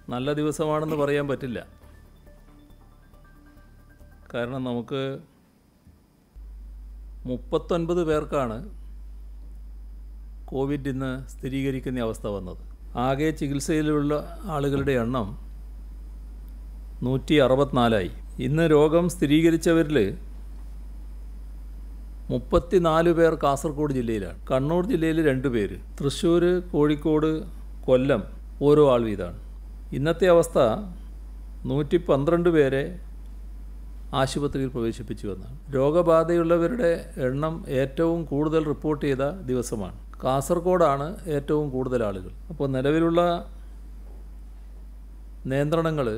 നല്ല ദിവസമാണെന്ന് പറയാൻ പറ്റില്ല കാരണം നമുക്ക് മുപ്പത്തൊൻപത് പേർക്കാണ് കോവിഡ് ഇന്ന് സ്ഥിരീകരിക്കുന്ന അവസ്ഥ വന്നത് ആകെ ചികിത്സയിലുള്ള ആളുകളുടെ എണ്ണം നൂറ്റി അറുപത്തിനാലായി ഇന്ന് രോഗം സ്ഥിരീകരിച്ചവരിൽ മുപ്പത്തിനാല് പേർ കാസർഗോഡ് ജില്ലയിലാണ് കണ്ണൂർ ജില്ലയിൽ രണ്ട് പേര് തൃശ്ശൂർ കോഴിക്കോട് കൊല്ലം ഓരോ ആൾ വീതമാണ് ഇന്നത്തെ അവസ്ഥ നൂറ്റി പന്ത്രണ്ട് പേരെ ആശുപത്രിയിൽ പ്രവേശിപ്പിച്ചു എന്നാണ് രോഗബാധയുള്ളവരുടെ എണ്ണം ഏറ്റവും കൂടുതൽ റിപ്പോർട്ട് ചെയ്ത ദിവസമാണ് കാസർഗോഡാണ് ഏറ്റവും കൂടുതൽ ആളുകൾ അപ്പോൾ നിലവിലുള്ള നിയന്ത്രണങ്ങൾ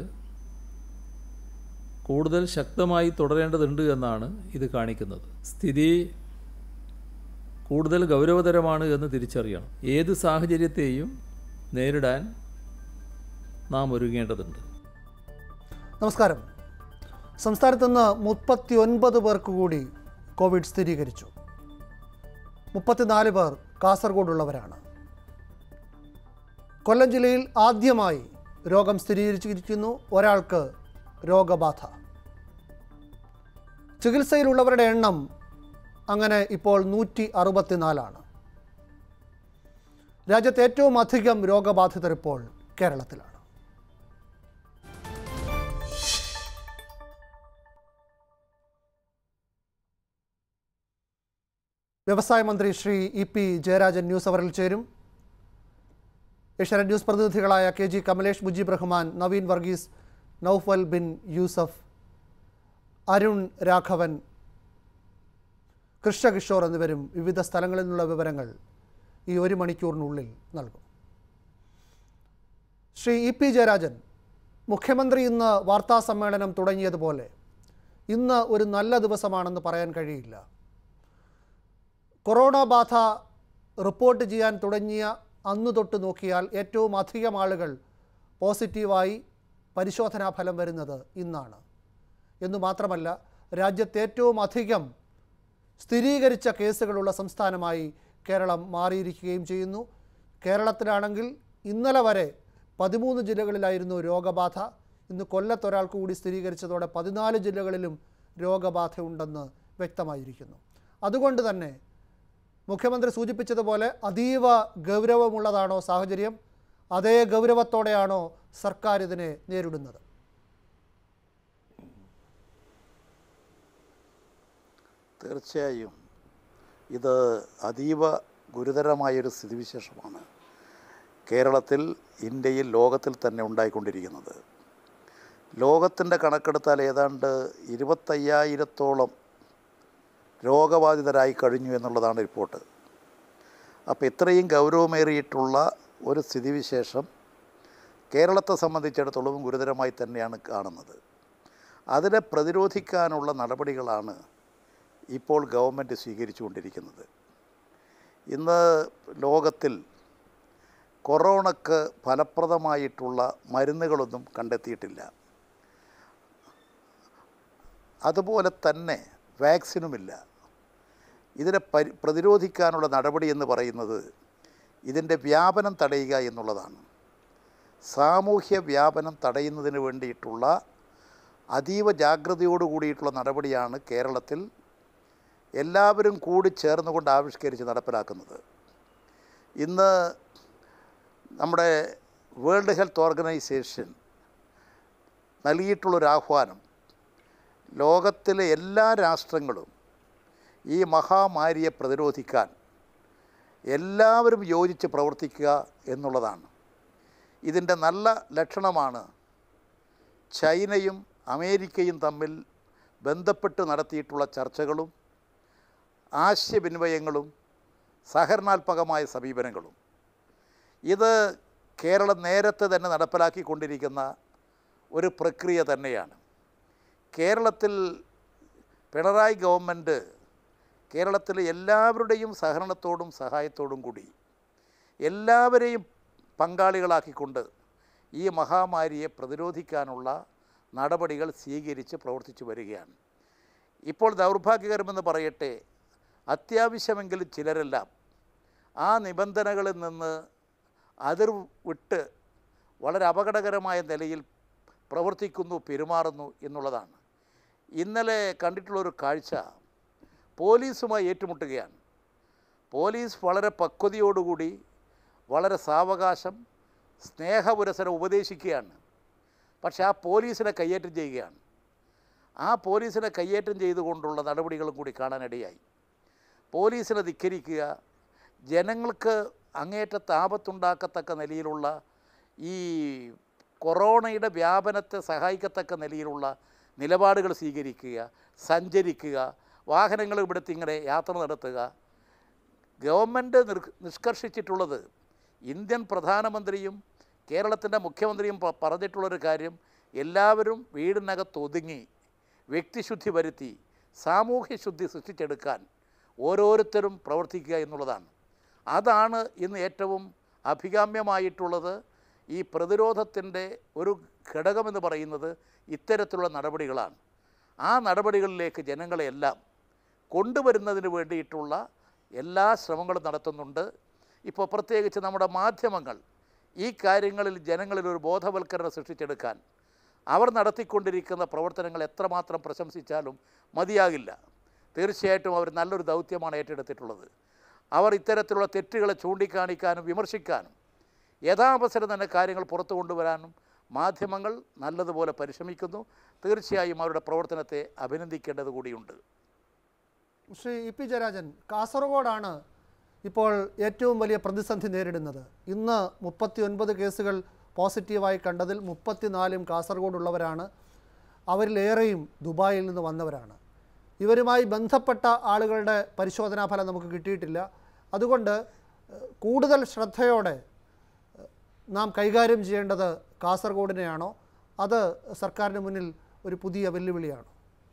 കൂടുതൽ ശക്തമായി തുടരേണ്ടതുണ്ട് എന്നാണ് ഇത് കാണിക്കുന്നത് സ്ഥിതി കൂടുതൽ ഗൗരവതരമാണ് എന്ന് തിരിച്ചറിയണം ഏത് സാഹചര്യത്തെയും നേരിടാൻ നാം ഒരുങ്ങേണ്ടതുണ്ട് നമസ്കാരം സംസ്ഥാനത്ത് നിന്ന് മുപ്പത്തി ഒൻപത് പേർക്ക് കൂടി കോവിഡ് സ്ഥിരീകരിച്ചു മുപ്പത്തിനാല് പേർ കാസർഗോഡുള്ളവരാണ് കൊല്ലം ജില്ലയിൽ ആദ്യമായി രോഗം സ്ഥിരീകരിച്ചിരിക്കുന്നു ഒരാൾക്ക് രോഗബാധ ചികിത്സയിലുള്ളവരുടെ എണ്ണം അങ്ങനെ ഇപ്പോൾ നൂറ്റി അറുപത്തിനാലാണ് രാജ്യത്ത് ഏറ്റവും അധികം രോഗബാധിതർ ഇപ്പോൾ കേരളത്തിലാണ് വ്യവസായ മന്ത്രി Shri E P Jayarajan news അവറിൽ ചേരും ഏഷ്യാനെറ്റ് ന്യൂസ് പ്രതിനിധികളായ കെ ജി കമലേഷ് മുജീബ് റഹ്മാൻ നവീൻ വർഗീസ് നൌഫൽ ബിൻ യൂസഫ് അരുൺ രാഘവൻ കൃഷ്ണകിഷോർ എന്നിവരും വിവിധ സ്ഥലങ്ങളിൽ നിന്നുള്ള വിവരങ്ങൾ ഈ ഒരു മണിക്കൂറിനുള്ളിൽ നൽകും ശ്രീ ഇ പി ജയരാജൻ മുഖ്യമന്ത്രി ഇന്ന് വാർത്താ സമ്മേളനം തുടങ്ങിയതുപോലെ ഇന്ന് ഒരു നല്ല ദിവസമാണെന്ന് പറയാൻ കഴിയില്ല കൊറോണ ബാധ റിപ്പോർട്ട് ചെയ്യാൻ തുടങ്ങിയ അന്ന് തൊട്ട് നോക്കിയാൽ ഏറ്റവും അധികം ആളുകൾ പോസിറ്റീവായി പരിശോധനാ ഫലം വരുന്നത് ഇന്നാണ് എന്നു മാത്രമല്ല രാജ്യത്ത് ഏറ്റവും അധികം സ്ഥിരീകരിച്ച കേസുകളുള്ള സംസ്ഥാനമായി കേരളം മാറിയിരിക്കുകയും ചെയ്യുന്നു കേരളത്തിലാണെങ്കിൽ ഇന്നലെ വരെ പതിമൂന്ന് ജില്ലകളിലായിരുന്നു രോഗബാധ ഇന്ന് കൊല്ലത്തൊരാൾക്ക് കൂടി സ്ഥിരീകരിച്ചതോടെ പതിനാല് ജില്ലകളിലും രോഗബാധ ഉണ്ടെന്ന് വ്യക്തമായിരിക്കുന്നു അതുകൊണ്ട് തന്നെ മുഖ്യമന്ത്രി സൂചിപ്പിച്ചതുപോലെ അതീവ ഗൗരവമുള്ളതാണോ സാഹചര്യം അതേ ഗൗരവത്തോടെയാണോ സർക്കാർ ഇതിനെ നേരിടുന്നത് തീർച്ചയായും ഇത് അതീവ ഗുരുതരമായൊരു സ്ഥിതിവിശേഷമാണ് കേരളത്തിൽ ഇന്ത്യയിൽ ലോകത്തിൽ തന്നെ ഉണ്ടായിക്കൊണ്ടിരിക്കുന്നത് ലോകത്തിൻ്റെ കണക്കെടുത്താൽ ഏതാണ്ട് ഇരുപത്തയ്യായിരത്തോളം രോഗബാധിതരായി കഴിഞ്ഞു എന്നുള്ളതാണ് റിപ്പോർട്ട് അപ്പോൾ ഇത്രയും ഗൗരവമേറിയിട്ടുള്ള ഒരു സ്ഥിതിവിശേഷം കേരളത്തെ സംബന്ധിച്ചിടത്തോളം ഗുരുതരമായി തന്നെയാണ് കാണുന്നത് അതിനെ പ്രതിരോധിക്കാനുള്ള നടപടികളാണ് ഇപ്പോൾ ഗവൺമെൻറ് സ്വീകരിച്ചുകൊണ്ടിരിക്കുന്നത് ഇന്ന് ലോകത്തിൽ കൊറോണക്ക് ഫലപ്രദമായിട്ടുള്ള മരുന്നുകളൊന്നും കണ്ടെത്തിയിട്ടില്ല അതുപോലെ തന്നെ വാക്സിനുമില്ല ഇതിനെ പരി പ്രതിരോധിക്കാനുള്ള നടപടി എന്ന് പറയുന്നത് ഇതിൻ്റെ വ്യാപനം തടയുക എന്നുള്ളതാണ് സാമൂഹ്യ വ്യാപനം തടയുന്നതിന് വേണ്ടിയിട്ടുള്ള അതീവ ജാഗ്രതയോട് കൂടിയിട്ടുള്ള നടപടിയാണ് കേരളത്തിൽ എല്ലാവരും കൂടി ചേർന്നുകൊണ്ട് ആവിഷ്കരിച്ച് നടപ്പിലാക്കുന്നത് ഇന്ന് നമ്മുടെ വേൾഡ് ഹെൽത്ത് ഓർഗനൈസേഷൻ നൽകിയിട്ടുള്ളൊരു ആഹ്വാനം ലോകത്തിലെ എല്ലാ രാഷ്ട്രങ്ങളും ഈ മഹാമാരിയെ പ്രതിരോധിക്കാൻ എല്ലാവരും യോജിച്ച് പ്രവർത്തിക്കുക എന്നുള്ളതാണ് ഇതിൻ്റെ നല്ല ലക്ഷണമാണ് ചൈനയും അമേരിക്കയും തമ്മിൽ ബന്ധപ്പെട്ട് നടത്തിയിട്ടുള്ള ചർച്ചകളും ആശയവിനിമയങ്ങളും സഹകരണാത്മകമായ സമീപനങ്ങളും ഇത് കേരളം നേരത്തെ തന്നെ നടപ്പിലാക്കിക്കൊണ്ടിരിക്കുന്ന ഒരു പ്രക്രിയ തന്നെയാണ് കേരളത്തിൽ പിണറായി ഗവൺമെൻറ് കേരളത്തിലെ എല്ലാവരുടെയും സഹകരണത്തോടും സഹായത്തോടും കൂടി എല്ലാവരെയും പങ്കാളികളാക്കിക്കൊണ്ട് ഈ മഹാമാരിയെ പ്രതിരോധിക്കാനുള്ള നടപടികൾ സ്വീകരിച്ച് പ്രവർത്തിച്ചു വരികയാണ് ഇപ്പോൾ ദൗർഭാഗ്യകരമെന്ന് പറയട്ടെ അത്യാവശ്യമെങ്കിലും ചിലരെല്ലാം ആ നിബന്ധനകളിൽ നിന്ന് അതിർ വിട്ട് വളരെ അപകടകരമായ നിലയിൽ പ്രവർത്തിക്കുന്നു പെരുമാറുന്നു എന്നുള്ളതാണ് ഇന്നലെ കണ്ടിട്ടുള്ളൊരു കാഴ്ച പോലീസുമായി ഏറ്റുമുട്ടുകയാണ് പോലീസ് വളരെ പക്വതയോടുകൂടി വളരെ സാവകാശം സ്നേഹപുരസരം ഉപദേശിക്കുകയാണ് പക്ഷേ ആ പോലീസിനെ കയ്യേറ്റം ചെയ്യുകയാണ് ആ പോലീസിനെ കയ്യേറ്റം ചെയ്തുകൊണ്ടുള്ള നടപടികളും കൂടി കാണാനിടയായി പോലീസിനെ ധിക്കരിക്കുക ജനങ്ങൾക്ക് അങ്ങേറ്റത്തെ ആപത്തുണ്ടാക്കത്തക്ക നിലയിലുള്ള ഈ കൊറോണയുടെ വ്യാപനത്തെ സഹായിക്കത്തക്ക നിലയിലുള്ള നിലപാടുകൾ സ്വീകരിക്കുക സഞ്ചരിക്കുക വാഹനങ്ങൾ ഇവിടുത്തെ ഇങ്ങനെ യാത്ര നടത്തുക ഗവൺമെൻറ് നിർ നിഷ്കർഷിച്ചിട്ടുള്ളത് ഇന്ത്യൻ പ്രധാനമന്ത്രിയും കേരളത്തിൻ്റെ മുഖ്യമന്ത്രിയും പ- പറഞ്ഞിട്ടുള്ളൊരു കാര്യം എല്ലാവരും വീടിനകത്ത് ഒതുങ്ങി വ്യക്തിശുദ്ധി വരുത്തി സാമൂഹ്യ ശുദ്ധി സൃഷ്ടിച്ചെടുക്കാൻ ഓരോരുത്തരും പ്രവർത്തിക്കുക എന്നുള്ളതാണ് അതാണ് ഇന്ന് ഏറ്റവും അഭികാമ്യമായിട്ടുള്ളത് ഈ പ്രതിരോധത്തിൻ്റെ ഒരു ഘടകമെന്ന് പറയുന്നത് ഇത്തരത്തിലുള്ള നടപടികളാണ് ആ നടപടികളിലേക്ക് ജനങ്ങളെയെല്ലാം കൊണ്ടുവരുന്നതിന് വേണ്ടിയിട്ടുള്ള എല്ലാ ശ്രമങ്ങളും നടത്തുന്നുണ്ട് ഇപ്പോൾ പ്രത്യേകിച്ച് നമ്മുടെ മാധ്യമങ്ങൾ ഈ കാര്യങ്ങളിൽ ജനങ്ങളിൽ ഒരു ബോധവൽക്കരണം സൃഷ്ടിച്ചെടുക്കാൻ അവർ നടത്തിക്കൊണ്ടിരിക്കുന്ന പ്രവർത്തനങ്ങൾ എത്രമാത്രം പ്രശംസിച്ചാലും മതിയാകില്ല തീർച്ചയായിട്ടും അവർ നല്ലൊരു ദൗത്യമാണ് ഏറ്റെടുത്തിട്ടുള്ളത് അവർ ഇത്തരത്തിലുള്ള തെറ്റുകളെ ചൂണ്ടിക്കാണിക്കാനും വിമർശിക്കാനും യഥാവസരം തന്നെ കാര്യങ്ങൾ പുറത്തു കൊണ്ടുവരാനും മാധ്യമങ്ങൾ നല്ലതുപോലെ പരിശ്രമിക്കുന്നു തീർച്ചയായും അവരുടെ പ്രവർത്തനത്തെ അഭിനന്ദിക്കേണ്ടത് കൂടിയുണ്ട് ശ്രീ ഇ പി ജയരാജൻ കാസർഗോഡാണ് ഇപ്പോൾ ഏറ്റവും വലിയ പ്രതിസന്ധി നേരിടുന്നത് ഇന്ന് മുപ്പത്തി ഒൻപത് കേസുകൾ പോസിറ്റീവായി കണ്ടതിൽ മുപ്പത്തിനാലും കാസർഗോഡുള്ളവരാണ് അവരിലേറെയും ദുബായിൽ നിന്ന് വന്നവരാണ് ഇവരുമായി ബന്ധപ്പെട്ട ആളുകളുടെ പരിശോധനാ ഫലം നമുക്ക് കിട്ടിയിട്ടില്ല അതുകൊണ്ട് ഏഹ്, കൂടുതൽ ശ്രദ്ധയോടെ ഏഹ്, നാം കൈകാര്യം ചെയ്യേണ്ടത് കാസർഗോഡിനെയാണോ അത് സർക്കാരിന് മുന്നിൽ ഒരു പുതിയ വെല്ലുവിളിയാണോ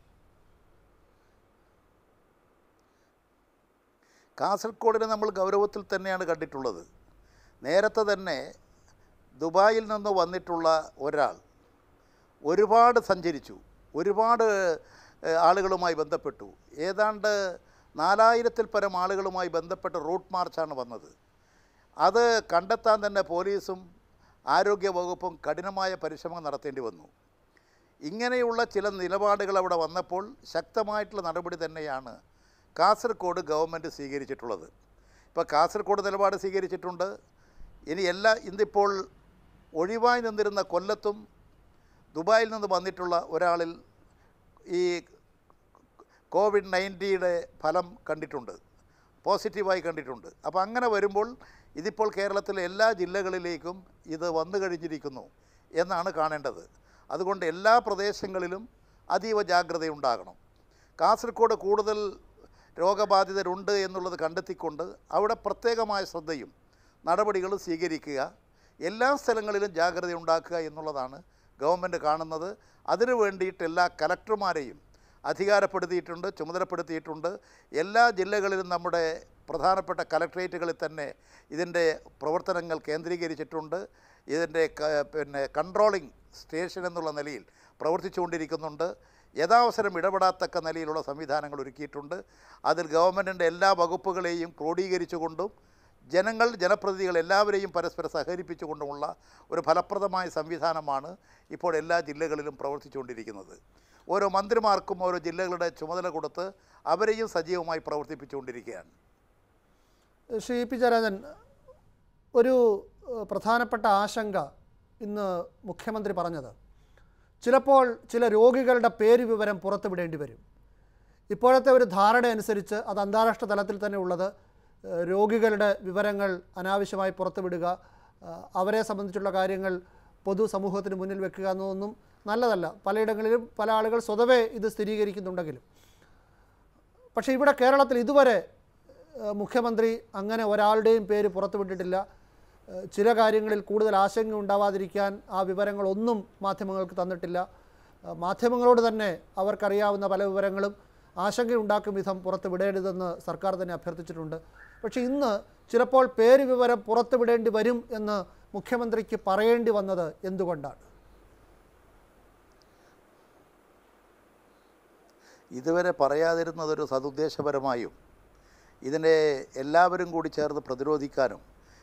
കാസർഗോഡിനെ നമ്മൾ ഗൗരവത്തിൽ തന്നെയാണ് കണ്ടിട്ടുള്ളത് നേരത്തെ തന്നെ ദുബായിൽ നിന്ന് വന്നിട്ടുള്ള ഒരാൾ ഒരുപാട് സഞ്ചരിച്ചു ഒരുപാട് ഏഹ്, ആളുകളുമായി ബന്ധപ്പെട്ടു ഏതാണ്ട് നാലായിരത്തിൽ പരം ആളുകളുമായി ബന്ധപ്പെട്ട റൂട്ട് മാർച്ചാണ് വന്നത് അത് കണ്ടെത്താൻ തന്നെ പോലീസും ആരോഗ്യ വകുപ്പും കഠിനമായ പരിശ്രമം നടത്തേണ്ടി വന്നു ഇങ്ങനെയുള്ള ചില നിലപാടുകൾ അവിടെ വന്നപ്പോൾ ശക്തമായിട്ടുള്ള നടപടി തന്നെയാണ് കാസർഗോഡ് ഗവൺമെൻറ് സ്വീകരിച്ചിട്ടുള്ളത് ഇപ്പോൾ കാസർഗോഡ് നിലപാട് സ്വീകരിച്ചിട്ടുണ്ട് ഇനി എല്ലാ ഇന്നിപ്പോൾ ഒഴിവായി നിന്നിരുന്ന കൊല്ലത്തും ദുബായിൽ നിന്ന് വന്നിട്ടുള്ള ഒരാളിൽ ഈ കോവിഡ് നയൻറ്റിയുടെ ഫലം കണ്ടിട്ടുണ്ട് പോസിറ്റീവായി കണ്ടിട്ടുണ്ട് അപ്പോൾ അങ്ങനെ വരുമ്പോൾ ഇതിപ്പോൾ കേരളത്തിലെ എല്ലാ ജില്ലകളിലേക്കും ഇത് വന്നു കഴിഞ്ഞിരിക്കുന്നു എന്നാണ് കാണേണ്ടത് അതുകൊണ്ട് എല്ലാ പ്രദേശങ്ങളിലും അതീവ ജാഗ്രതയുണ്ടാകണം കാസർഗോഡ് കൂടുതൽ രോഗബാധിതരുണ്ട് എന്നുള്ളത് കണ്ടെത്തിക്കൊണ്ട് അവിടെ പ്രത്യേകമായ ശ്രദ്ധയും നടപടികളും സ്വീകരിക്കുക എല്ലാ സ്ഥലങ്ങളിലും ജാഗ്രത ഉണ്ടാക്കുക എന്നുള്ളതാണ് ഗവൺമെൻറ് കാണുന്നത് അതിനു വേണ്ടിയിട്ട് എല്ലാ കലക്ടർമാരെയും അധികാരപ്പെടുത്തിയിട്ടുണ്ട് ചുമതലപ്പെടുത്തിയിട്ടുണ്ട് എല്ലാ ജില്ലകളിലും നമ്മുടെ പ്രധാനപ്പെട്ട കലക്ട്രേറ്റുകളിൽ തന്നെ ഇതിൻ്റെ പ്രവർത്തനങ്ങൾ കേന്ദ്രീകരിച്ചിട്ടുണ്ട് ഇതിൻ്റെ ക- പിന്നെ കൺട്രോളിംഗ് സ്റ്റേഷൻ എന്നുള്ള നിലയിൽ പ്രവർത്തിച്ചുകൊണ്ടിരിക്കുന്നുണ്ട് യഥാവസരം ഇടപെടാത്തക്ക നിലയിലുള്ള സംവിധാനങ്ങൾ ഒരുക്കിയിട്ടുണ്ട് അതിൽ ഗവൺമെൻറ്റിൻ്റെ എല്ലാ വകുപ്പുകളെയും ക്രോഡീകരിച്ചുകൊണ്ടും ജനങ്ങൾ ജനപ്രതിനിധികൾ എല്ലാവരെയും പരസ്പരം സഹകരിപ്പിച്ചുകൊണ്ടുമുള്ള ഒരു ഫലപ്രദമായ സംവിധാനമാണ് ഇപ്പോൾ എല്ലാ ജില്ലകളിലും പ്രവർത്തിച്ചുകൊണ്ടിരിക്കുന്നത് ഓരോ മന്ത്രിമാർക്കും ഓരോ ജില്ലകളുടെ ചുമതല കൊടുത്ത് അവരെയും സജീവമായി പ്രവർത്തിപ്പിച്ചുകൊണ്ടിരിക്കുകയാണ് ശ്രീ പി ജയരാജൻ ഒരു ഏഹ്, പ്രധാനപ്പെട്ട ആശങ്ക ഇന്ന് മുഖ്യമന്ത്രി പറഞ്ഞത് ചിലപ്പോൾ ചില രോഗികളുടെ പേര് വിവരം പുറത്തുവിടേണ്ടി വരും ഇപ്പോഴത്തെ ഒരു ധാരണ അനുസരിച്ച് അത് അന്താരാഷ്ട്ര തലത്തിൽ തന്നെ ഉള്ളത് ഏഹ്, രോഗികളുടെ വിവരങ്ങൾ അനാവശ്യമായി പുറത്തുവിടുക ഏഹ്, അവരെ സംബന്ധിച്ചുള്ള കാര്യങ്ങൾ പൊതുസമൂഹത്തിന് മുന്നിൽ വെക്കുക എന്നതൊന്നും നല്ലതല്ല പലയിടങ്ങളിലും പല ആളുകൾ സ്വതവേ ഇത് സ്ഥിരീകരിക്കുന്നുണ്ടെങ്കിലും പക്ഷേ ഇവിടെ കേരളത്തിൽ ഇതുവരെ ഏഹ്, മുഖ്യമന്ത്രി അങ്ങനെ ഒരാളുടെയും പേര് പുറത്തുവിട്ടിട്ടില്ല ഏഹ്, ചില കാര്യങ്ങളിൽ കൂടുതൽ ആശങ്ക ഉണ്ടാവാതിരിക്കാൻ ആ വിവരങ്ങളൊന്നും മാധ്യമങ്ങൾക്ക് തന്നിട്ടില്ല ഏഹ്, മാധ്യമങ്ങളോട് തന്നെ അവർക്കറിയാവുന്ന പല വിവരങ്ങളും ആശങ്കയുണ്ടാക്കും വിധം പുറത്ത് വിടരുതെന്ന് സർക്കാർ തന്നെ അഭ്യർത്ഥിച്ചിട്ടുണ്ട് പക്ഷേ ഇന്ന് ചിലപ്പോൾ പേര് വിവരം പുറത്ത് വിടേണ്ടി വരും എന്ന് മുഖ്യമന്ത്രിക്ക് പറയേണ്ടി വന്നത് എന്തുകൊണ്ടാണ് ഇതുവരെ പറയാതിരുന്നതൊരു സതുദ്ദേശപരമായും ഇതിനെ എല്ലാവരും കൂടി ചേർന്ന് പ്രതിരോധിക്കാനും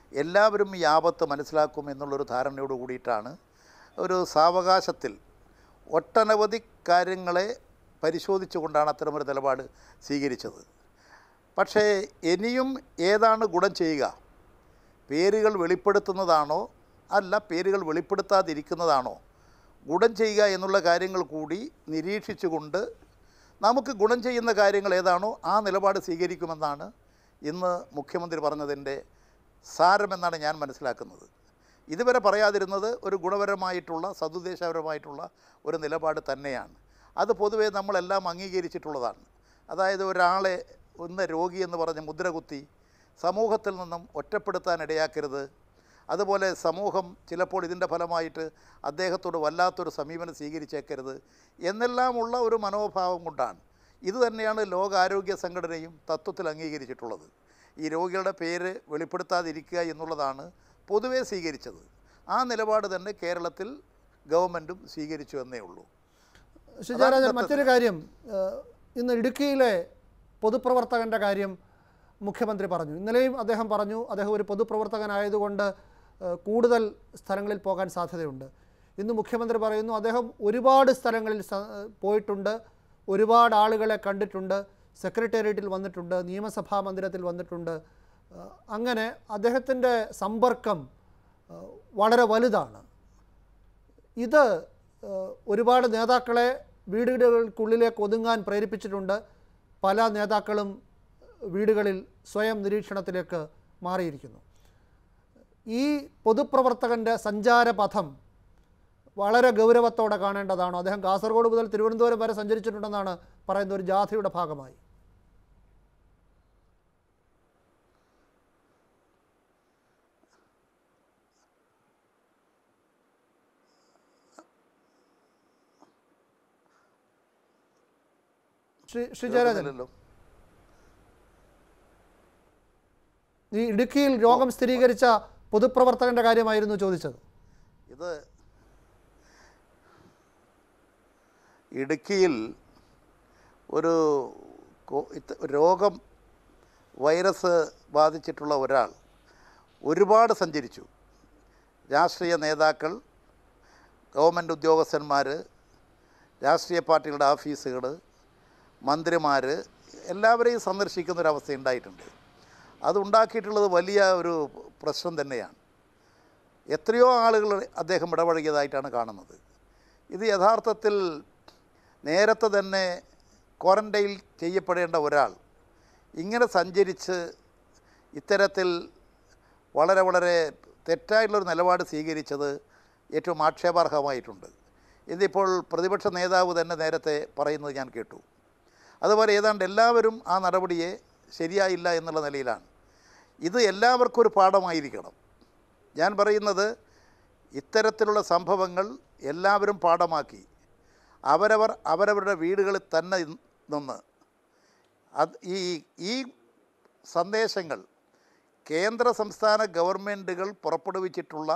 എല്ലാവരും ഈ ആപത്ത് മനസ്സിലാക്കും എന്നുള്ളൊരു ധാരണയോട് കൂടിയിട്ടാണ് ഒരു സാവകാശത്തിൽ ഒട്ടനവധി കാര്യങ്ങളെ പരിശോധിച്ചുകൊണ്ടാണ് അത്തരമൊരു നിലപാട് സ്വീകരിച്ചത് പക്ഷേ ഇനിയും ഏതാണ് ഗുണം ചെയ്യുക പേരുകൾ വെളിപ്പെടുത്തുന്നതാണോ അല്ല പേരുകൾ വെളിപ്പെടുത്താതിരിക്കുന്നതാണോ ഗുണം ചെയ്യുക എന്നുള്ള കാര്യങ്ങൾ കൂടി നിരീക്ഷിച്ചുകൊണ്ട് നമുക്ക് ഗുണം ചെയ്യുന്ന കാര്യങ്ങൾ ഏതാണോ ആ നിലപാട് സ്വീകരിക്കുമെന്നാണ് ഇന്ന് മുഖ്യമന്ത്രി പറഞ്ഞതിൻ്റെ സാരമെന്നാണ് ഞാൻ മനസ്സിലാക്കുന്നത് ഇതുവരെ പറയാതിരുന്നത് ഒരു ഗുണപരമായിട്ടുള്ള സതുദ്ദേശപരമായിട്ടുള്ള ഒരു നിലപാട് തന്നെയാണ് അത് പൊതുവേ നമ്മളെല്ലാം അംഗീകരിച്ചിട്ടുള്ളതാണ് അതായത് ഒരാളെ ഒന്ന് രോഗി എന്ന് പറഞ്ഞ് മുദ്ര കുത്തി സമൂഹത്തിൽ നിന്നും ഒറ്റപ്പെടുത്താൻ ഇടയാക്കരുത് അതുപോലെ സമൂഹം ചിലപ്പോൾ ഇതിൻ്റെ ഫലമായിട്ട് അദ്ദേഹത്തോട് വല്ലാത്തൊരു സമീപനം സ്വീകരിച്ചേക്കരുത് എന്നെല്ലാമുള്ള ഒരു മനോഭാവം കൊണ്ടാണ് ഇത് തന്നെയാണ് ലോകാരോഗ്യ സംഘടനയും തത്വത്തിൽ അംഗീകരിച്ചിട്ടുള്ളത് ഈ രോഗികളുടെ പേര് വെളിപ്പെടുത്താതിരിക്കുക എന്നുള്ളതാണ് പൊതുവേ സ്വീകരിച്ചത് ആ നിലപാട് തന്നെ കേരളത്തിൽ ഗവൺമെൻറ്റും സ്വീകരിച്ചു എന്നേ ഉള്ളൂ ഷിജാരാജൻ മറ്റൊരു കാര്യം ഏഹ്, ഇന്ന് ഇടുക്കിയിലെ പൊതുപ്രവർത്തകൻ്റെ കാര്യം മുഖ്യമന്ത്രി പറഞ്ഞു ഇന്നലെയും അദ്ദേഹം പറഞ്ഞു അദ്ദേഹം ഒരു പൊതുപ്രവർത്തകനായതുകൊണ്ട് ഏഹ്, കൂടുതൽ സ്ഥലങ്ങളിൽ പോകാൻ സാധ്യതയുണ്ട് ഇന്ന് മുഖ്യമന്ത്രി പറയുന്നു അദ്ദേഹം ഒരുപാട് സ്ഥലങ്ങളിൽ സ- പോയിട്ടുണ്ട് ഒരുപാട് ആളുകളെ കണ്ടിട്ടുണ്ട് സെക്രട്ടേറിയറ്റിൽ വന്നിട്ടുണ്ട് നിയമസഭാ മന്ദിരത്തിൽ വന്നിട്ടുണ്ട് ഏഹ്, അങ്ങനെ അദ്ദേഹത്തിൻ്റെ സമ്പർക്കം ഏഹ്, വളരെ വലുതാണ് ഇത് ഏഹ്, ഒരുപാട് നേതാക്കളെ വീടുകൾക്കുള്ളിലേക്ക് ഒതുങ്ങാൻ പ്രേരിപ്പിച്ചിട്ടുണ്ട് പല നേതാക്കളും വീടുകളിൽ സ്വയം നിരീക്ഷണത്തിലേക്ക് മാറിയിരിക്കുന്നു ഈ പൊതുപ്രവർത്തകൻ്റെ സഞ്ചാരപഥം വളരെ ഗൗരവത്തോടെ കാണേണ്ടതാണോ അദ്ദേഹം കാസർഗോഡ് മുതൽ തിരുവനന്തപുരം വരെ സഞ്ചരിച്ചിട്ടുണ്ടെന്നാണ് പറയുന്ന ഒരു ജാഥയുടെ ഭാഗമായി ശ്രീ ശ്രീ ജയരാജൻ കേൾക്കുന്നില്ലല്ലോ. ഈ ഇടുക്കിയിൽ രോഗം സ്ഥിരീകരിച്ച പൊതുപ്രവർത്തകന്റെ കാര്യമായിരുന്നു ചോദിച്ചത് ഇത് ഇടുക്കിയിൽ ഒരു കോ- ഇത് രോഗം വൈറസ് ബാധിച്ചിട്ടുള്ള ഒരാൾ ഒരുപാട് സഞ്ചരിച്ചു രാഷ്ട്രീയ നേതാക്കൾ ഗവൺമെൻറ് ഉദ്യോഗസ്ഥന്മാർ രാഷ്ട്രീയ പാർട്ടികളുടെ ഓഫീസുകൾ മന്ത്രിമാർ എല്ലാവരെയും സന്ദർശിക്കുന്ന ഒരു അവസ്ഥ ഉണ്ടായിട്ടുണ്ട് അതുണ്ടാക്കിയിട്ടുള്ളത് വലിയ ഒരു പ്രശ്നം തന്നെയാണ് എത്രയോ ആളുകൾ അദ്ദേഹം ഇടപഴകിയതായിട്ടാണ് കാണുന്നത് ഇത് യഥാർത്ഥത്തിൽ നേരത്തെ തന്നെ ക്വാറൻറ്റൈൻ ചെയ്യപ്പെടേണ്ട ഒരാൾ ഇങ്ങനെ സഞ്ചരിച്ച് ഇത്തരത്തിൽ വളരെ വളരെ തെറ്റായിട്ടുള്ളൊരു നിലപാട് സ്വീകരിച്ചത് ഏറ്റവും ആക്ഷേപാർഹമായിട്ടുണ്ട് ഇതിപ്പോൾ പ്രതിപക്ഷ നേതാവ് തന്നെ നേരത്തെ പറയുന്നത് ഞാൻ കേട്ടു അതുപോലെ ഏതാണ്ട് എല്ലാവരും ആ നടപടിയെ ശരിയായില്ല എന്നുള്ള നിലയിലാണ് ഇത് എല്ലാവർക്കും ഒരു പാഠമായിരിക്കണം ഞാൻ പറയുന്നത് ഇത്തരത്തിലുള്ള സംഭവങ്ങൾ എല്ലാവരും പാഠമാക്കി അവരവർ അവരവരുടെ വീടുകളിൽ തന്നെ നിന്ന് അത് ഈ ഈ സന്ദേശങ്ങൾ കേന്ദ്ര സംസ്ഥാന ഗവൺമെൻറ്റുകൾ പുറപ്പെടുവിച്ചിട്ടുള്ള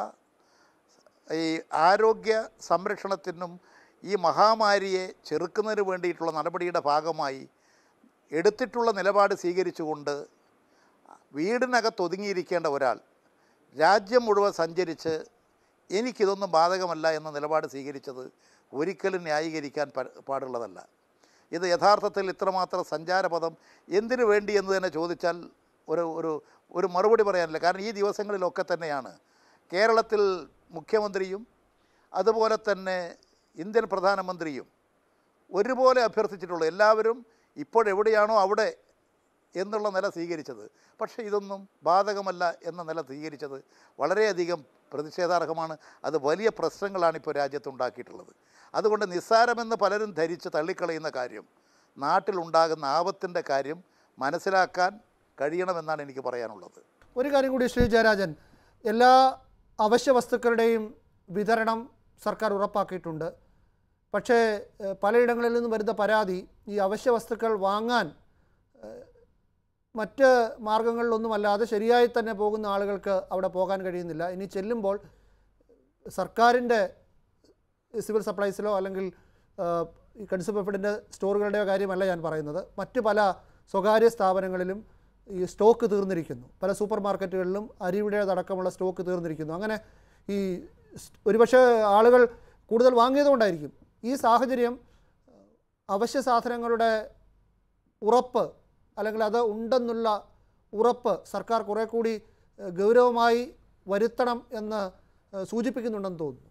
ഈ ആരോഗ്യ സംരക്ഷണത്തിനും ഈ മഹാമാരിയെ ചെറുക്കുന്നതിന് വേണ്ടിയിട്ടുള്ള നടപടിയുടെ ഭാഗമായി എടുത്തിട്ടുള്ള നിലപാട് സ്വീകരിച്ചുകൊണ്ട് വീടിനകത്ത് ഒതുങ്ങിയിരിക്കേണ്ട ഒരാൾ രാജ്യം മുഴുവൻ സഞ്ചരിച്ച് എനിക്കിതൊന്നും ബാധകമല്ല എന്ന നിലപാട് സ്വീകരിച്ചത് ഒരിക്കലും ന്യായീകരിക്കാൻ പ- പാടുള്ളതല്ല ഇത് യഥാർത്ഥത്തിൽ ഇത്രമാത്രം സഞ്ചാരപഥം എന്തിനു വേണ്ടി എന്ന് തന്നെ ചോദിച്ചാൽ ഒരു ഒരു ഒരു മറുപടി പറയാനില്ല കാരണം ഈ ദിവസങ്ങളിലൊക്കെ തന്നെയാണ് കേരളത്തിൽ മുഖ്യമന്ത്രിയും അതുപോലെ തന്നെ ഇന്ത്യൻ പ്രധാനമന്ത്രിയും ഒരുപോലെ അഭ്യർത്ഥിച്ചിട്ടുള്ളൂ എല്ലാവരും ഇപ്പോഴെവിടെയാണോ അവിടെ എന്നുള്ള നില സ്വീകരിച്ചത് പക്ഷേ ഇതൊന്നും ബാധകമല്ല എന്ന നില സ്വീകരിച്ചത് വളരെയധികം പ്രതിഷേധാർഹമാണ് അത് വലിയ പ്രശ്നങ്ങളാണ് ഇപ്പോൾ രാജ്യത്തുണ്ടാക്കിയിട്ടുള്ളത് അതുകൊണ്ട് നിസ്സാരമെന്ന് പലരും ധരിച്ച് തള്ളിക്കളയുന്ന കാര്യം നാട്ടിലുണ്ടാകുന്ന ആപത്തിൻ്റെ കാര്യം മനസ്സിലാക്കാൻ കഴിയണമെന്നാണ് എനിക്ക് പറയാനുള്ളത് ഒരു കാര്യം കൂടി ശ്രീ ജയരാജൻ എല്ലാ അവശ്യ വസ്തുക്കളുടെയും വിതരണം സർക്കാർ ഉറപ്പാക്കിയിട്ടുണ്ട് പക്ഷേ ഏഹ്, പലയിടങ്ങളിൽ നിന്നും വരുന്ന പരാതി ഈ അവശ്യ വസ്തുക്കൾ വാങ്ങാൻ ഏഹ്, മറ്റ് മാർഗങ്ങളിലൊന്നുമല്ലാതെ ശരിയായി തന്നെ പോകുന്ന ആളുകൾക്ക് അവിടെ പോകാൻ കഴിയുന്നില്ല ഇനി ചെല്ലുമ്പോൾ സർക്കാരിൻ്റെ സിവിൽ സപ്ലൈസിലോ അല്ലെങ്കിൽ ഏഹ്, ഈ കൺസ്യൂമർ ഫെഡിൻ്റെ സ്റ്റോറുകളുടെയോ കാര്യമല്ല ഞാൻ പറയുന്നത് മറ്റ് പല സ്വകാര്യ സ്ഥാപനങ്ങളിലും ഈ സ്റ്റോക്ക് തീർന്നിരിക്കുന്നു പല സൂപ്പർ മാർക്കറ്റുകളിലും അരിയുടേതടക്കമുള്ള സ്റ്റോക്ക് തീർന്നിരിക്കുന്നു അങ്ങനെ ഈ സ്- ഒരുപക്ഷെ ആളുകൾ കൂടുതൽ വാങ്ങിയതുകൊണ്ടായിരിക്കും ഈ സാഹചര്യം അവശ്യ സാധനങ്ങളുടെ ഉറപ്പ് അല്ലെങ്കിൽ അത് ഉണ്ടെന്നുള്ള ഉറപ്പ് സർക്കാർ കുറേ കൂടി ഏഹ്, ഗൗരവമായി വരുത്തണം എന്ന് ഏഹ്, സൂചിപ്പിക്കുന്നുണ്ടെന്ന് തോന്നുന്നു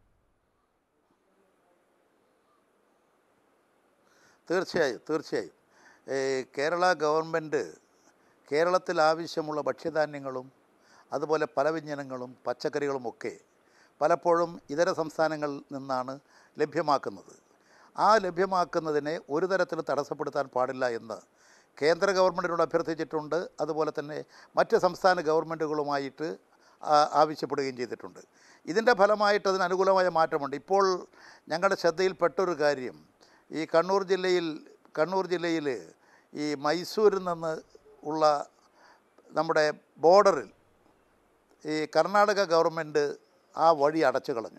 തീർച്ചയായും തീർച്ചയായും ഏ, കേരള ഗവൺമെൻറ് കേരളത്തിൽ ആവശ്യമുള്ള ഭക്ഷ്യധാന്യങ്ങളും അതുപോലെ പലവ്യഞ്ജനങ്ങളും പച്ചക്കറികളുമൊക്കെ പലപ്പോഴും ഇതര സംസ്ഥാനങ്ങളിൽ നിന്നാണ് ലഭ്യമാക്കുന്നത് ആ ലഭ്യമാക്കുന്നതിനെ ഒരു തരത്തിൽ തടസ്സപ്പെടുത്താൻ പാടില്ല എന്ന് കേന്ദ്ര ഗവൺമെൻറ്റിനോട് അഭ്യർത്ഥിച്ചിട്ടുണ്ട് അതുപോലെ തന്നെ മറ്റ് സംസ്ഥാന ഗവൺമെൻറ്റുകളുമായിട്ട് ആ- ആവശ്യപ്പെടുകയും ചെയ്തിട്ടുണ്ട് ഇതിൻ്റെ ഫലമായിട്ട് അതിന് അനുകൂലമായ മാറ്റമുണ്ട് ഇപ്പോൾ ഞങ്ങളുടെ ശ്രദ്ധയിൽപ്പെട്ടൊരു കാര്യം ഈ കണ്ണൂർ ജില്ലയിൽ കണ്ണൂർ ജില്ലയിൽ ഈ മൈസൂരിൽ നിന്ന് ഉള്ള നമ്മുടെ ബോർഡറിൽ ഈ കർണാടക ഗവൺമെൻറ് ആ വഴി അടച്ചു കളഞ്ഞു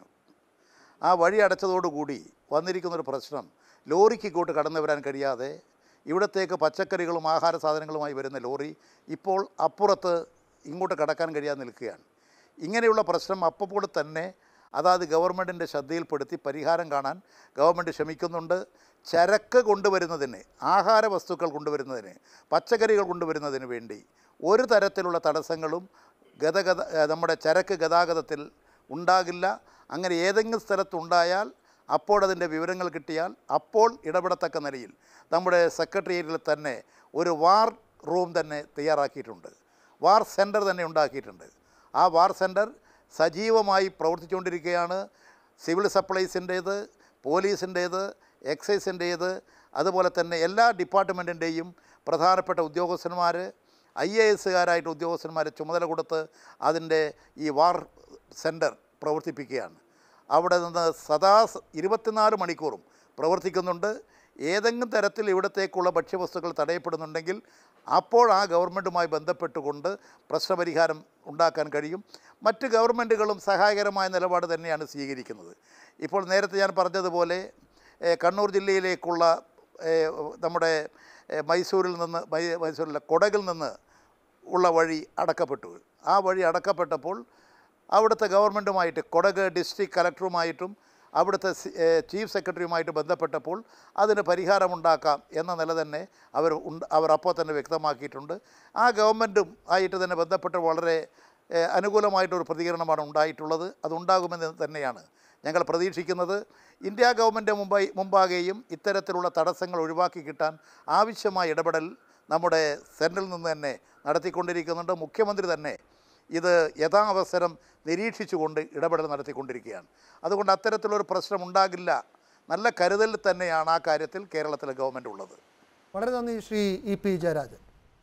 ആ വഴി അടച്ചതോടുകൂടി വന്നിരിക്കുന്നൊരു പ്രശ്നം ലോറിക്ക് ഇങ്ങോട്ട് കടന്നു വരാൻ കഴിയാതെ ഇവിടത്തേക്ക് പച്ചക്കറികളും ആഹാര സാധനങ്ങളുമായി വരുന്ന ലോറി ഇപ്പോൾ അപ്പുറത്ത് ഇങ്ങോട്ട് കടക്കാൻ കഴിയാതെ നിൽക്കുകയാണ് ഇങ്ങനെയുള്ള പ്രശ്നം അപ്പോൾ തന്നെ അതാത് ഗവൺമെൻറ്റിൻ്റെ ശ്രദ്ധയിൽപ്പെടുത്തി പരിഹാരം കാണാൻ ഗവൺമെൻറ് ശ്രമിക്കുന്നുണ്ട് ചരക്ക് കൊണ്ടുവരുന്നതിന് ആഹാര വസ്തുക്കൾ കൊണ്ടുവരുന്നതിന് പച്ചക്കറികൾ കൊണ്ടുവരുന്നതിന് വേണ്ടി ഒരു തരത്തിലുള്ള തടസ്സങ്ങളും ഗതഗത ഏഹ് നമ്മുടെ ചരക്ക് ഗതാഗതത്തിൽ ഉണ്ടാകില്ല അങ്ങനെ ഏതെങ്കിലും സ്ഥലത്തുണ്ടായാൽ അപ്പോൾ അതിൻ്റെ വിവരങ്ങൾ കിട്ടിയാൽ അപ്പോൾ ഇടപെടത്തക്ക നിലയിൽ നമ്മുടെ സെക്രട്ടേറിയറ്റിൽ തന്നെ ഒരു വാർ റൂം തന്നെ തയ്യാറാക്കിയിട്ടുണ്ട് വാർ സെൻറ്റർ തന്നെ ഉണ്ടാക്കിയിട്ടുണ്ട് ആ വാർ സെൻറ്റർ സജീവമായി പ്രവർത്തിച്ചുകൊണ്ടിരിക്കുകയാണ് സിവിൽ സപ്ലൈസിൻ്റേത് പോലീസിൻ്റേത് എക്സൈസിൻ്റേത് അതുപോലെ തന്നെ എല്ലാ ഡിപ്പാർട്ട്മെൻറ്റിൻ്റെയും പ്രധാനപ്പെട്ട ഉദ്യോഗസ്ഥന്മാർ ഐ എ എസുകാരായിട്ട് ഉദ്യോഗസ്ഥന്മാരെ ചുമതല കൊടുത്ത് അതിൻ്റെ ഈ വാർ സെൻറ്റർ പ്രവർത്തിപ്പിക്കുകയാണ് അവിടെ നിന്ന് സദാ സ- ഇരുപത്തിനാല് മണിക്കൂറും പ്രവർത്തിക്കുന്നുണ്ട് ഏതെങ്കിലും തരത്തിൽ ഇവിടത്തേക്കുള്ള ഭക്ഷ്യവസ്തുക്കൾ തടയപ്പെടുന്നുണ്ടെങ്കിൽ അപ്പോൾ ആ ഗവൺമെൻറ്റുമായി ബന്ധപ്പെട്ടുകൊണ്ട് പ്രശ്നപരിഹാരം ഉണ്ടാക്കാൻ കഴിയും മറ്റ് ഗവൺമെൻറ്റുകളും സഹായകരമായ നിലപാട് തന്നെയാണ് സ്വീകരിക്കുന്നത് ഇപ്പോൾ നേരത്തെ ഞാൻ പറഞ്ഞതുപോലെ ഏഹ്, കണ്ണൂർ ജില്ലയിലേക്കുള്ള ഏഹ്, നമ്മുടെ ഏഹ്, മൈസൂരിൽ നിന്ന് മൈ- മൈസൂരിലെ കൊടകിൽ നിന്ന് ഉള്ള വഴി അടക്കപ്പെട്ടു ആ വഴി അടക്കപ്പെട്ടപ്പോൾ അവിടുത്തെ ഗവൺമെൻറ്റുമായിട്ട് കൊടക് ഡിസ്ട്രിക്ട് കലക്ടറുമായിട്ടും അവിടുത്തെ സി- ഏഹ് ചീഫ് സെക്രട്ടറിയുമായിട്ട് ബന്ധപ്പെട്ടപ്പോൾ അതിന് പരിഹാരമുണ്ടാക്കാം എന്ന നില തന്നെ അവർ ഉണ്ട് അവർ അപ്പോൾ തന്നെ വ്യക്തമാക്കിയിട്ടുണ്ട് ആ ഗവൺമെൻറ്റും ആയിട്ട് തന്നെ ബന്ധപ്പെട്ട് വളരെ ഏഹ് അനുകൂലമായിട്ടൊരു പ്രതികരണമാണ് ഉണ്ടായിട്ടുള്ളത് അതുണ്ടാകുമെന്ന് തന്നെയാണ് ഞങ്ങൾ പ്രതീക്ഷിക്കുന്നത് ഇന്ത്യ ഗവൺമെൻറ് മുമ്പായി മുമ്പാകെയും ഇത്തരത്തിലുള്ള തടസ്സങ്ങൾ ഒഴിവാക്കി കിട്ടാൻ ആവശ്യമായ ഇടപെടൽ നമ്മുടെ സെൻട്രൽ നിന്ന് തന്നെ നടത്തിക്കൊണ്ടിരിക്കുന്നുണ്ട് മുഖ്യമന്ത്രി തന്നെ ഇത് യഥാവസരം നിരീക്ഷിച്ചുകൊണ്ട് ഇടപെടൽ നടത്തിക്കൊണ്ടിരിക്കുകയാണ് അതുകൊണ്ട് അത്തരത്തിലൊരു പ്രശ്നം ഉണ്ടാകില്ല നല്ല കരുതലിൽ തന്നെയാണ് ആ കാര്യത്തിൽ കേരളത്തിലെ ഗവൺമെൻറ് ഉള്ളത് വളരെ നന്ദി ശ്രീ ഇ പി ജയരാജൻ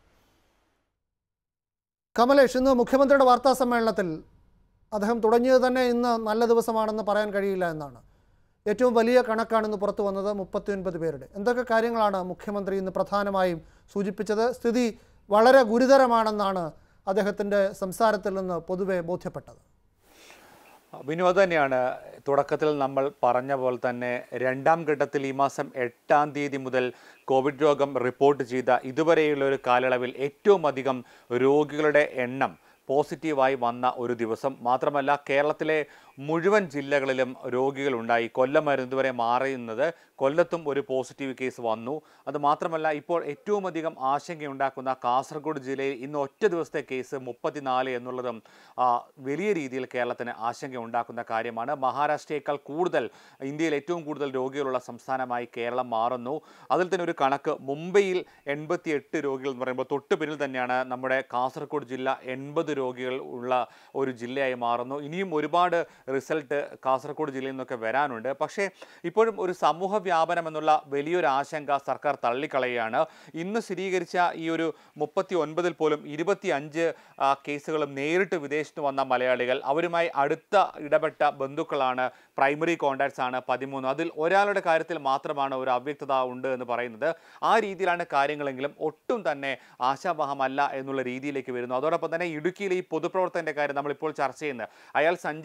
കമലേഷ് ഇന്ന് മുഖ്യമന്ത്രിയുടെ വാർത്താ സമ്മേളനത്തിൽ അദ്ദേഹം തുടങ്ങിയത് തന്നെ ഇന്ന് നല്ല ദിവസമാണെന്ന് പറയാൻ കഴിയില്ല എന്നാണ് ഏറ്റവും വലിയ കണക്കാണ് ഇന്ന് പുറത്തു വന്നത് മുപ്പത്തിയൊൻപത് പേരുടെ എന്തൊക്കെ കാര്യങ്ങളാണ് മുഖ്യമന്ത്രി ഇന്ന് പ്രധാനമായും സൂചിപ്പിച്ചത് സ്ഥിതി വളരെ ഗുരുതരമാണെന്നാണ് അദ്ദേഹത്തിൻ്റെ സംസാരത്തിൽ നിന്ന് പൊതുവെ ബോധ്യപ്പെട്ടത് വിനോദ് തന്നെയാണ് തുടക്കത്തിൽ നമ്മൾ പറഞ്ഞ പോലെ തന്നെ രണ്ടാം ഘട്ടത്തിൽ ഈ മാസം എട്ടാം തീയതി മുതൽ കോവിഡ് രോഗം റിപ്പോർട്ട് ചെയ്ത ഇതുവരെയുള്ള ഒരു കാലയളവിൽ ഏറ്റവും അധികം രോഗികളുടെ എണ്ണം പോസിറ്റീവായി വന്ന ഒരു ദിവസം മാത്രമല്ല കേരളത്തിലെ മുഴുവൻ ജില്ലകളിലും രോഗികളുണ്ടായി കൊല്ലമായിരുന്നു ഇതുവരെ മാറിയുന്നത് കൊല്ലത്തും ഒരു പോസിറ്റീവ് കേസ് വന്നു അത് മാത്രമല്ല ഇപ്പോൾ ഏറ്റവും അധികം ആശങ്കയുണ്ടാക്കുന്ന കാസർഗോഡ് ജില്ലയിൽ ഇന്ന് ഒറ്റ ദിവസത്തെ കേസ് മുപ്പത്തിനാല് എന്നുള്ളതും ആ, വലിയ രീതിയിൽ കേരളത്തിന് ആശങ്ക ഉണ്ടാക്കുന്ന കാര്യമാണ് മഹാരാഷ്ട്രയേക്കാൾ കൂടുതൽ ഇന്ത്യയിൽ ഏറ്റവും കൂടുതൽ രോഗികളുള്ള സംസ്ഥാനമായി കേരളം മാറുന്നു അതിൽ തന്നെ ഒരു കണക്ക് മുംബൈയിൽ എൺപത്തി എട്ട് രോഗികൾ എന്ന് പറയുമ്പോൾ തൊട്ട് പിന്നിൽ തന്നെയാണ് നമ്മുടെ കാസർഗോഡ് ജില്ല എൺപത് രോഗികൾ ഉള്ള ഒരു ജില്ലയായി മാറുന്നു ഇനിയും ഒരുപാട് റിസൾട്ട് കാസർഗോഡ് ജില്ലയിൽ നിന്നൊക്കെ വരാനുണ്ട് പക്ഷേ ഇപ്പോഴും ഒരു സമൂഹ വ്യാപനം എന്നുള്ള വലിയൊരു ആശങ്ക സർക്കാർ തള്ളിക്കളയുകയാണ് ഇന്ന് സ്ഥിരീകരിച്ച ഈ ഒരു മുപ്പത്തി ഒൻപതിൽ പോലും ഇരുപത്തി അഞ്ച് കേസുകളും നേരിട്ട് വിദേശത്ത് വന്ന മലയാളികൾ അവരുമായി അടുത്ത ഇടപെട്ട ബന്ധുക്കളാണ് പ്രൈമറി കോണ്ടാക്ട്സ് ആണ് പതിമൂന്ന് അതിൽ ഒരാളുടെ കാര്യത്തിൽ മാത്രമാണ് ഒരു അവ്യക്തത ഉണ്ട് എന്ന് പറയുന്നത് ആ രീതിയിലാണ് കാര്യങ്ങളെങ്കിലും ഒട്ടും തന്നെ ആശാവഹമല്ല എന്നുള്ള രീതിയിലേക്ക് വരുന്നു അതോടൊപ്പം തന്നെ ഇടുക്കിയിലെ ഈ പൊതുപ്രവർത്തകന്റെ കാര്യം നമ്മളിപ്പോൾ ചർച്ച ചെയ്യുന്നത് അയാൾ സഞ്ചരിക്കാത്ത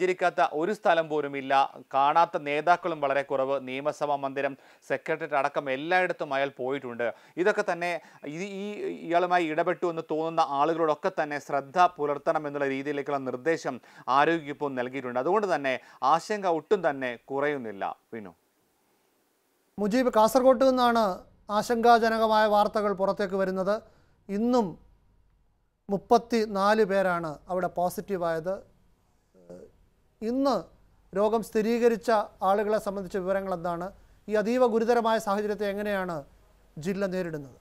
ഒരു സ്ഥലം പോലും ഇല്ല കാണാത്ത നേതാക്കളും വളരെ കുറവ് നിയമസഭാ മന്ദിരം സെക്രട്ടറി അടക്കം എല്ലായിടത്തും അയാൾ പോയിട്ടുണ്ട് ഇതൊക്കെ തന്നെ ഇത് ഈ ഇയാളുമായി ഇടപെട്ടു എന്ന് തോന്നുന്ന ആളുകളോടൊക്കെ തന്നെ ശ്രദ്ധ പുലർത്തണം എന്നുള്ള രീതിയിലേക്കുള്ള നിർദ്ദേശം ആരോഗ്യവകുപ്പ് നൽകിയിട്ടുണ്ട് അതുകൊണ്ട് തന്നെ ആശങ്ക ഒട്ടും തന്നെ കുറയുന്നില്ല വിനു മുജീബ് കാസർഗോട്ട് നിന്നാണ് ആശങ്കാജനകമായ വാർത്തകൾ പുറത്തേക്ക് വരുന്നത് ഇന്നും മുപ്പത്തി നാല് പേരാണ് അവിടെ പോസിറ്റീവായത് ഏഹ് ഇന്ന് രോഗം സ്ഥിരീകരിച്ച ആളുകളെ സംബന്ധിച്ച വിവരങ്ങൾ എന്താണ് ഈ അതീവ ഗുരുതരമായ സാഹചര്യത്തെ എങ്ങനെയാണ് ജില്ല നേരിടുന്നത്